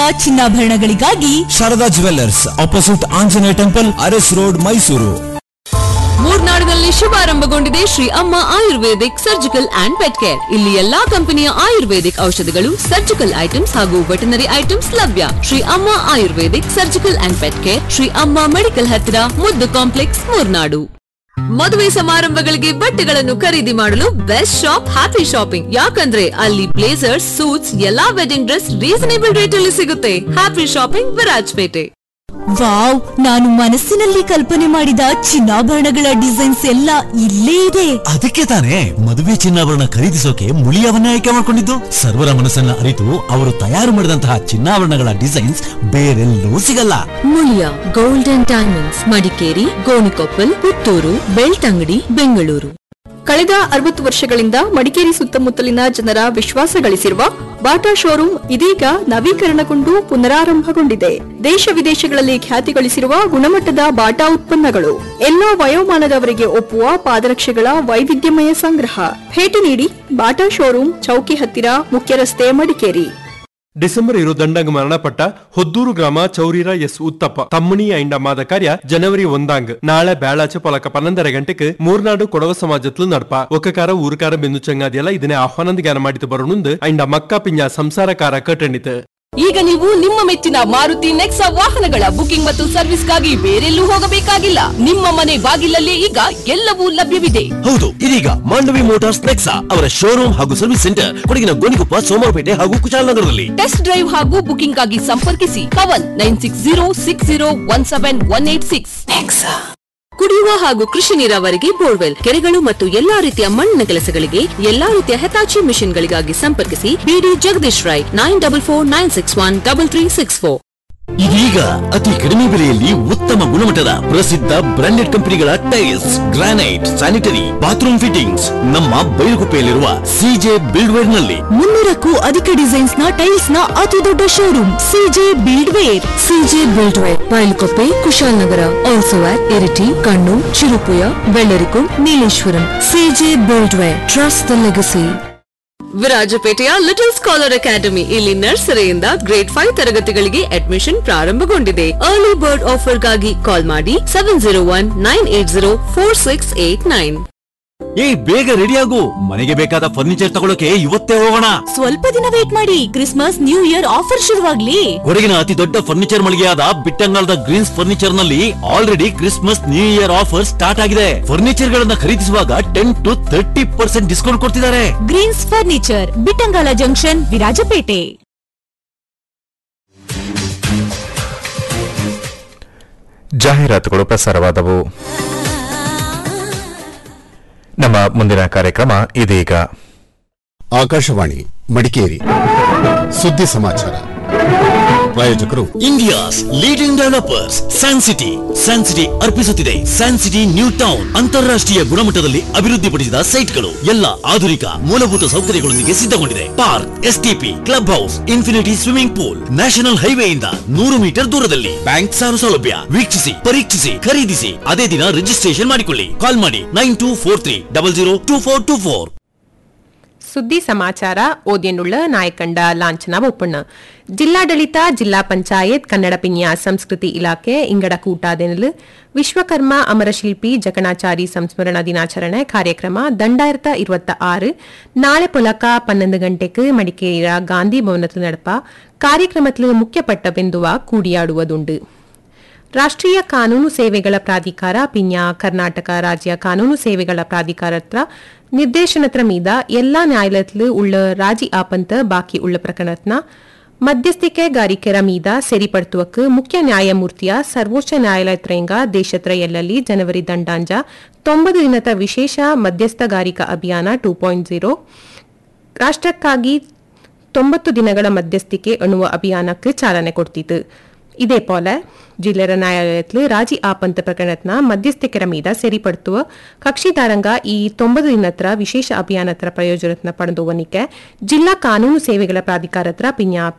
ಚಿನ್ನಾಭರಣಗಳಿಗಾಗಿ Sharada jewellers opposite Anjaneya temple Aras road Mysuru ಮೂರ್ನಾಡಿನಲ್ಲಿ ಶುಭಾರಂಭಗೊಂಡಿದೆ Shri Amma ayurvedic surgical and pet care ಇಲ್ಲಿ ಎಲ್ಲಾ ಕಂಪನಿಯ ಆಯುರ್ವೇದಿಕ್ ಔಷಧಿಗಳು ಸರ್ಜಿಕಲ್ ಐಟಮ್ಸ್ ಹಾಗೂ ವೆಟನರಿ ಐಟಮ್ಸ್ ಲಭ್ಯ Shri Amma ayurvedic surgical and pet care Shri Amma medical ಹತ್ತಿರ ಮುದ್ದು ಕಾಂಪ್ಲೆಕ್ಸ್ ಮೂರ್ನಾಡು ಮದುವೆ ಸಮಾರಂಭಗಳಿಗೆ ಬಟ್ಟೆಗಳನ್ನು ಖರೀದಿ ಮಾಡಲು ಬೆಸ್ಟ್ ಶಾಪ್ ಹ್ಯಾಪಿ ಶಾಪಿಂಗ್ ಯಾಕಂದ್ರೆ ಅಲ್ಲಿ ಬ್ಲೇಸರ್ಸ್ ಸೂಟ್ಸ್ ಎಲ್ಲಾ ವೆಡ್ಡಿಂಗ್ ಡ್ರೆಸ್ ರೀಸನೇಬಲ್ ರೇಟ್ ಅಲ್ಲಿ ಸಿಗುತ್ತೆ ಹ್ಯಾಪಿ ಶಾಪಿಂಗ್ ವಿರಾಜ್ಪೇಟೆ ವಾವ್ ನಾನು ಮನಸ್ಸಿನಲ್ಲಿ ಕಲ್ಪನೆ ಮಾಡಿದ ಚಿನ್ನಾಭರಣಗಳ ಡಿಸೈನ್ಸ್ ಎಲ್ಲ ಇಲ್ಲೇ ಇದೆ ಅದಕ್ಕೆ ತಾನೇ ಮದುವೆ ಚಿನ್ನಾಭರಣ ಖರೀದಿಸೋಕೆ ಮುಳಿಯವನ್ನೇ ಆಯ್ಕೆ ಮಾಡಿಕೊಂಡಿದ್ದು ಸರ್ವರ ಮನಸ್ಸನ್ನ ಅರಿತು ಅವರು ತಯಾರು ಮಾಡಿದಂತಹ ಚಿನ್ನಾಭರಣಗಳ ಡಿಸೈನ್ಸ್ ಬೇರೆಲ್ಲೂ ಸಿಗಲ್ಲ Muliya gold and diamonds Madikeri Gonikoppal Puttur Belthangady Bengaluru ಕಳೆದ ಅರವತ್ತು ವರ್ಷಗಳಿಂದ ಮಡಿಕೇರಿ ಸುತ್ತಮುತ್ತಲಿನ ಜನರ ವಿಶ್ವಾಸ ಗಳಿಸಿರುವ ಬಾಟಾ ಶೋರೂಮ್ ಇದೀಗ ನವೀಕರಣಗೊಂಡು ಪುನರಾರಂಭಗೊಂಡಿದೆ ದೇಶ ವಿದೇಶಗಳಲ್ಲಿ ಖ್ಯಾತಿ ಗಳಿಸಿರುವ ಗುಣಮಟ್ಟದ ಬಾಟಾ ಉತ್ಪನ್ನಗಳು ಎಲ್ಲಾ ವಯೋಮಾನದವರಿಗೆ ಒಪ್ಪುವ ಪಾದರಕ್ಷೆಗಳ ವೈವಿಧ್ಯಮಯ ಸಂಗ್ರಹ ಭೇಟಿ ನೀಡಿ ಬಾಟಾ ಶೋರೂಮ್ ಚೌಕಿ ಹತ್ತಿರ ಮುಖ್ಯ ರಸ್ತೆ ಮಡಿಕೇರಿ ಡಿಸೆಂಬರ್ ಇರು ದಂಡಂಗ್ ಮರಣಪಟ್ಟ ಹೊದ್ದೂರು ಗ್ರಾಮ ಚೌರಿರ ಎಸ್ ಉತ್ತಪ್ಪ ತಮ್ಮಣಿ ಐಂಡ ಮಾದ ಕಾರ್ಯ ಜನವರಿ ಒಂದಾಂಗ್ ನಾಳೆ ಬೇಳಾಚೆ ಪೊಲಕ ಪನ್ನೊಂದರ ಗಂಟೆಗೆ ಮೂರ್ನಾಡು ಕೊಡವ ಸಮಾಜತ್ಲು ನಡ್ಪ ಒಕ್ಕಕಾರ ಊರುಕಾರ ಬೆಂದು ಚಂಗಾದಿಯಲ್ಲ ಇದನ್ನೇ ಆಹ್ವಾನದ ಜ್ಞಾನ ಮಾಡಿತು ಬರೋಣುಂದು ಐಂಡ ಮಕ್ಕ ಪಿಂಜ ಸಂಸಾರಕಾರ ಕಟ್ಟಣಿತು ಈಗ ನೀವು ನಿಮ್ಮ ಮೆಚ್ಚಿನ ಮಾರುತಿ ನೆಕ್ಸಾ ವಾಹನಗಳ ಬುಕಿಂಗ್ ಮತ್ತು ಸರ್ವಿಸ್ಗಾಗಿ ಬೇರೆಲ್ಲೂ ಹೋಗಬೇಕಾಗಿಲ್ಲ ನಿಮ್ಮ ಮನೆ ಬಾಗಿಲಲ್ಲೇ ಈಗ ಎಲ್ಲವೂ ಲಭ್ಯವಿದೆ ಹೌದು ಇದೀಗ ಮಾಂಡವಿ ಮೋಟಾರ್ಸ್ ನೆಕ್ಸಾ ಅವರ ಶೋರೂಮ್ ಹಾಗೂ ಸರ್ವಿಸ್ ಸೆಂಟರ್ ಕೊಡಗಿನ ಗೋಣಿಕೊಪ್ಪ ಸೋಮವಾರಪೇಟೆ ಹಾಗೂ ಕುಶಾಲನಗರದಲ್ಲಿ ಟೆಸ್ಟ್ ಡ್ರೈವ್ ಹಾಗೂ ಬುಕಿಂಗ್ ಗಾಗಿ ಸಂಪರ್ಕಿಸಿ Pavan nine six zero six zero one seven one eight six ಕುಡಿಯುವ ಹಾಗೂ ಕೃಷಿ ನೀರಾವರಿಗೆ ಬೋರ್ವೆಲ್ ಕೆರೆಗಳು ಮತ್ತು ಎಲ್ಲಾ ರೀತಿಯ ಮಣ್ಣಿನ ಕೆಲಸಗಳಿಗೆ ಎಲ್ಲಾ ರೀತಿಯ ಹೆತಾಚಿ ಮಿಷನ್ಗಳಿಗಾಗಿ ಸಂಪರ್ಕಿಸಿ ಬಿಡಿ Jagadish Rai nine double four nine six one double three six four ಇದೀಗ ಅತಿ ಕಡಿಮೆ ಬೆಲೆಯಲ್ಲಿ ಉತ್ತಮ ಗುಣಮಟ್ಟದ ಪ್ರಸಿದ್ಧ ಬ್ರಾಂಡೆಡ್ ಕಂಪನಿಗಳ tiles granite sanitary bathroom fittings ನಮ್ಮ ಬೈಲುಗುಪ್ಪೆಯಲ್ಲಿರುವ ಸಿಜೆ ಬಿಲ್ಡ್ವೇರ್ ನಲ್ಲಿ ಮುನ್ನೂರಕ್ಕೂ ಅಧಿಕ ಡಿಸೈನ್ಸ್ ನ ಟೈಲ್ಸ್ ನ ಅತಿ ದೊಡ್ಡ showroom CJ buildware CJ buildware Bylakuppe Kushalnagar also at Iritty Kannur Cherupuzha Bellarikund Nileshwaram CJ buildware trust the legacy ವಿರಾಜಪೇಟೆಯ ಲಿಟಲ್ ಸ್ಕಾಲರ್ ಅಕಾಡೆಮಿ ಇಲ್ಲಿ ನರ್ಸರಿಯಿಂದ ಗ್ರೇಡ್ ಫೈವ್ ತರಗತಿಗಳಿಗೆ ಅಡ್ಮಿಷನ್ ಪ್ರಾರಂಭಗೊಂಡಿದೆ ಅರ್ಲಿ ಬರ್ಡ್ ಆಫರ್ಗಾಗಿ ಕಾಲ್ ಮಾಡಿ seven zero one nine eight zero four six eight nine ಏ ಬೇಗ ready ಆಗು ಮನೆಗೆ ಬೇಕಾದ ಫರ್ನಿಚರ್ ತಗೊಳಕ್ಕೆ ಇವತ್ತೇ ಹೋಗೋಣ ಸ್ವಲ್ಪ ದಿನ ವೇಟ್ ಮಾಡಿ ಕ್ರಿಸ್ಮಸ್ ನ್ಯೂ ಇಯರ್ ಆಫರ್ ಶುರುವಾಗ್ಲಿ ಕೊಡಗಿನ ಅತಿ ದೊಡ್ಡ ಫರ್ನಿಚರ್ ಮಳಿಗೆಯಾದ ಬಿಟ್ಟಂಗಾಲದ ಗ್ರೀನ್ಸ್ ಫರ್ನಿಚರ್ ನಲ್ಲಿ already Christmas new year offer start ಆಗಿದೆ ಫರ್ನಿಚರ್ ಗಳನ್ನ ಖರೀದಿಸುವಾಗ ten to thirty percent discount ಕೊಡ್ತಿದ್ದಾರೆ Greens furniture Bittangala junction Virajpet ಜಾಹೀರಾತುಗಳು ಪ್ರಸಾರವಾದವು ನಮ್ಮ ಮುಂದಿನ ಕಾರ್ಯಕ್ರಮ ಇದೀಗ ಆಕಾಶವಾಣಿ ಮಡಿಕೇರಿ ಸುದ್ದಿ ಸಮಾಚಾರ ಪ್ರಾಯೋಜಕರು India's leading developers San City San City ಅರ್ಪಿಸುತ್ತಿದೆ ಸ್ಯಾನ್ ಸಿಟಿ ನ್ಯೂ ಟೌನ್ ಅಂತಾರಾಷ್ಟ್ರೀಯ ಗುಣಮಟ್ಟದಲ್ಲಿ ಅಭಿವೃದ್ಧಿಪಡಿಸಿದ ಸೈಟ್ಗಳು ಎಲ್ಲ ಆಧುನಿಕ ಮೂಲಭೂತ ಸೌಕರ್ಯಗಳೊಂದಿಗೆ ಸಿದ್ಧಗೊಂಡಿದೆ park STP club house infinity swimming pool national ಹೈವೇಯಿಂದ ನೂರು ಮೀಟರ್ ದೂರದಲ್ಲಿ ಬ್ಯಾಂಕ್ ಸಾಲ ಸೌಲಭ್ಯ ವೀಕ್ಷಿಸಿ ಪರೀಕ್ಷಿಸಿ ಖರೀದಿಸಿ ಅದೇ ದಿನ ರಿಜಿಸ್ಟ್ರೇಷನ್ ಮಾಡಿಕೊಳ್ಳಿ ಕಾಲ್ ಮಾಡಿ nine two four three double zero two four two four ಸುದ್ದಿ ಸಮಾಚಾರ ಓದಿಯನುಳ್ಳ ನಾಯಕಂಡ ಲಾಂಛನ ಒಪ್ಪಣ್ಣ ಜಿಲ್ಲಾಡಳಿತ ಜಿಲ್ಲಾ ಪಂಚಾಯತ್ ಕನ್ನಡ ಪಿನ್ಯ ಸಂಸ್ಕೃತಿ ಇಲಾಖೆ ಇಂಗಡ ಕೂಟಾದೆನಲು ವಿಶ್ವಕರ್ಮ ಅಮರಶಿಲ್ಪಿ ಜಕಣಾಚಾರಿ ಸಂಸ್ಮರಣ ದಿನಾಚರಣೆ ಕಾರ್ಯಕ್ರಮ ದಂಡಾಯಿರತ ഇരുപത്തി ആറ് നാളെ പുലക്ക പന്ത്രണ്ട് ഗಂಟೆക്ക് മടിക്കേരിയ ഗാന്ധി ഭവനത്തിൽ നടപ്പ ಕಾರ್ಯಕ್ರಮത്തിൽ ಮುಖ್ಯಪಟ್ಟ ಬಿಂದುವ ಕೂಡಿಯಾಡುವುದುಂಡು ರಾಷ್ಟ್ರೀಯ ಕಾನೂನು ಸೇವೆಗಳ ಪ್ರಾಧಿಕಾರ ಪಿನ್ಯಾ ಕರ್ನಾಟಕ ರಾಜ್ಯ ಕಾನೂನು ಸೇವೆಗಳ ಪ್ರಾಧಿಕಾರತ್ರ ನಿರ್ದೇಶನತ್ರ ಮೀದ ಎಲ್ಲಾ ನ್ಯಾಯಾಲಯತ್ಲು ಉಳ್ಳ ರಾಜಿ ಆಪಂತ ಬಾಕಿ ಉಳ್ಳ ಪ್ರಕರಣತ್ನ ಮಧ್ಯಸ್ಥಿಕೆಗಾರಿಕೆರ ಮೀದ ಸೆರಿಪಡ್ತುವಕ್ ಮುಖ್ಯ ನ್ಯಾಯಮೂರ್ತಿಯ ಸರ್ವೋಚ್ಚ ನ್ಯಾಯಾಲಯತ್ರೆಂಗ ದೇಶತ್ರ ಎಲ್ಲಲ್ಲಿ ಜನವರಿ ದಂಡಾಂಜ ತೊಂಬತ್ತು ದಿನದ ವಿಶೇಷ ಮಧ್ಯಸ್ಥಗಾರಿಕಾ ಅಭಿಯಾನ ಟೂ ಪಾಯಿಂಟ್ ಜೀರೋ ರಾಷ್ಟ್ರಕ್ಕಾಗಿ ತೊಂಬತ್ತು ದಿನಗಳ ಮಧ್ಯಸ್ಥಿಕೆ ಎನ್ನುವ ಅಭಿಯಾನಕ್ಕೆ ಚಾಲನೆ ಕೊಡ್ತಿತ್ತು ಇದೇ ಪೋಲ ಜಿಲ್ಲೆರ ನ್ಯಾಯಾಲಯತ್ಲು ರಾಜಿ ಆಪಂತ ಪ್ರಕರಣತ್ನ ಮಧ್ಯಸ್ಥಿಕೆರ ಮೀದ ಸೆರಿಪಡ್ತುವ ಕಕ್ಷಿದಾರಂಗ ಈ ತೊಂಬತ್ತು ದಿನತ್ರ ವಿಶೇಷ ಅಭಿಯಾನತ್ರ ಪ್ರಯೋಜನತ್ನ ಪಡೆದುವನಿಕೆ ಜಿಲ್ಲಾ ಕಾನೂನು ಸೇವೆಗಳ ಪ್ರಾಧಿಕಾರತ್ರ ಪಿನ್ಯಾ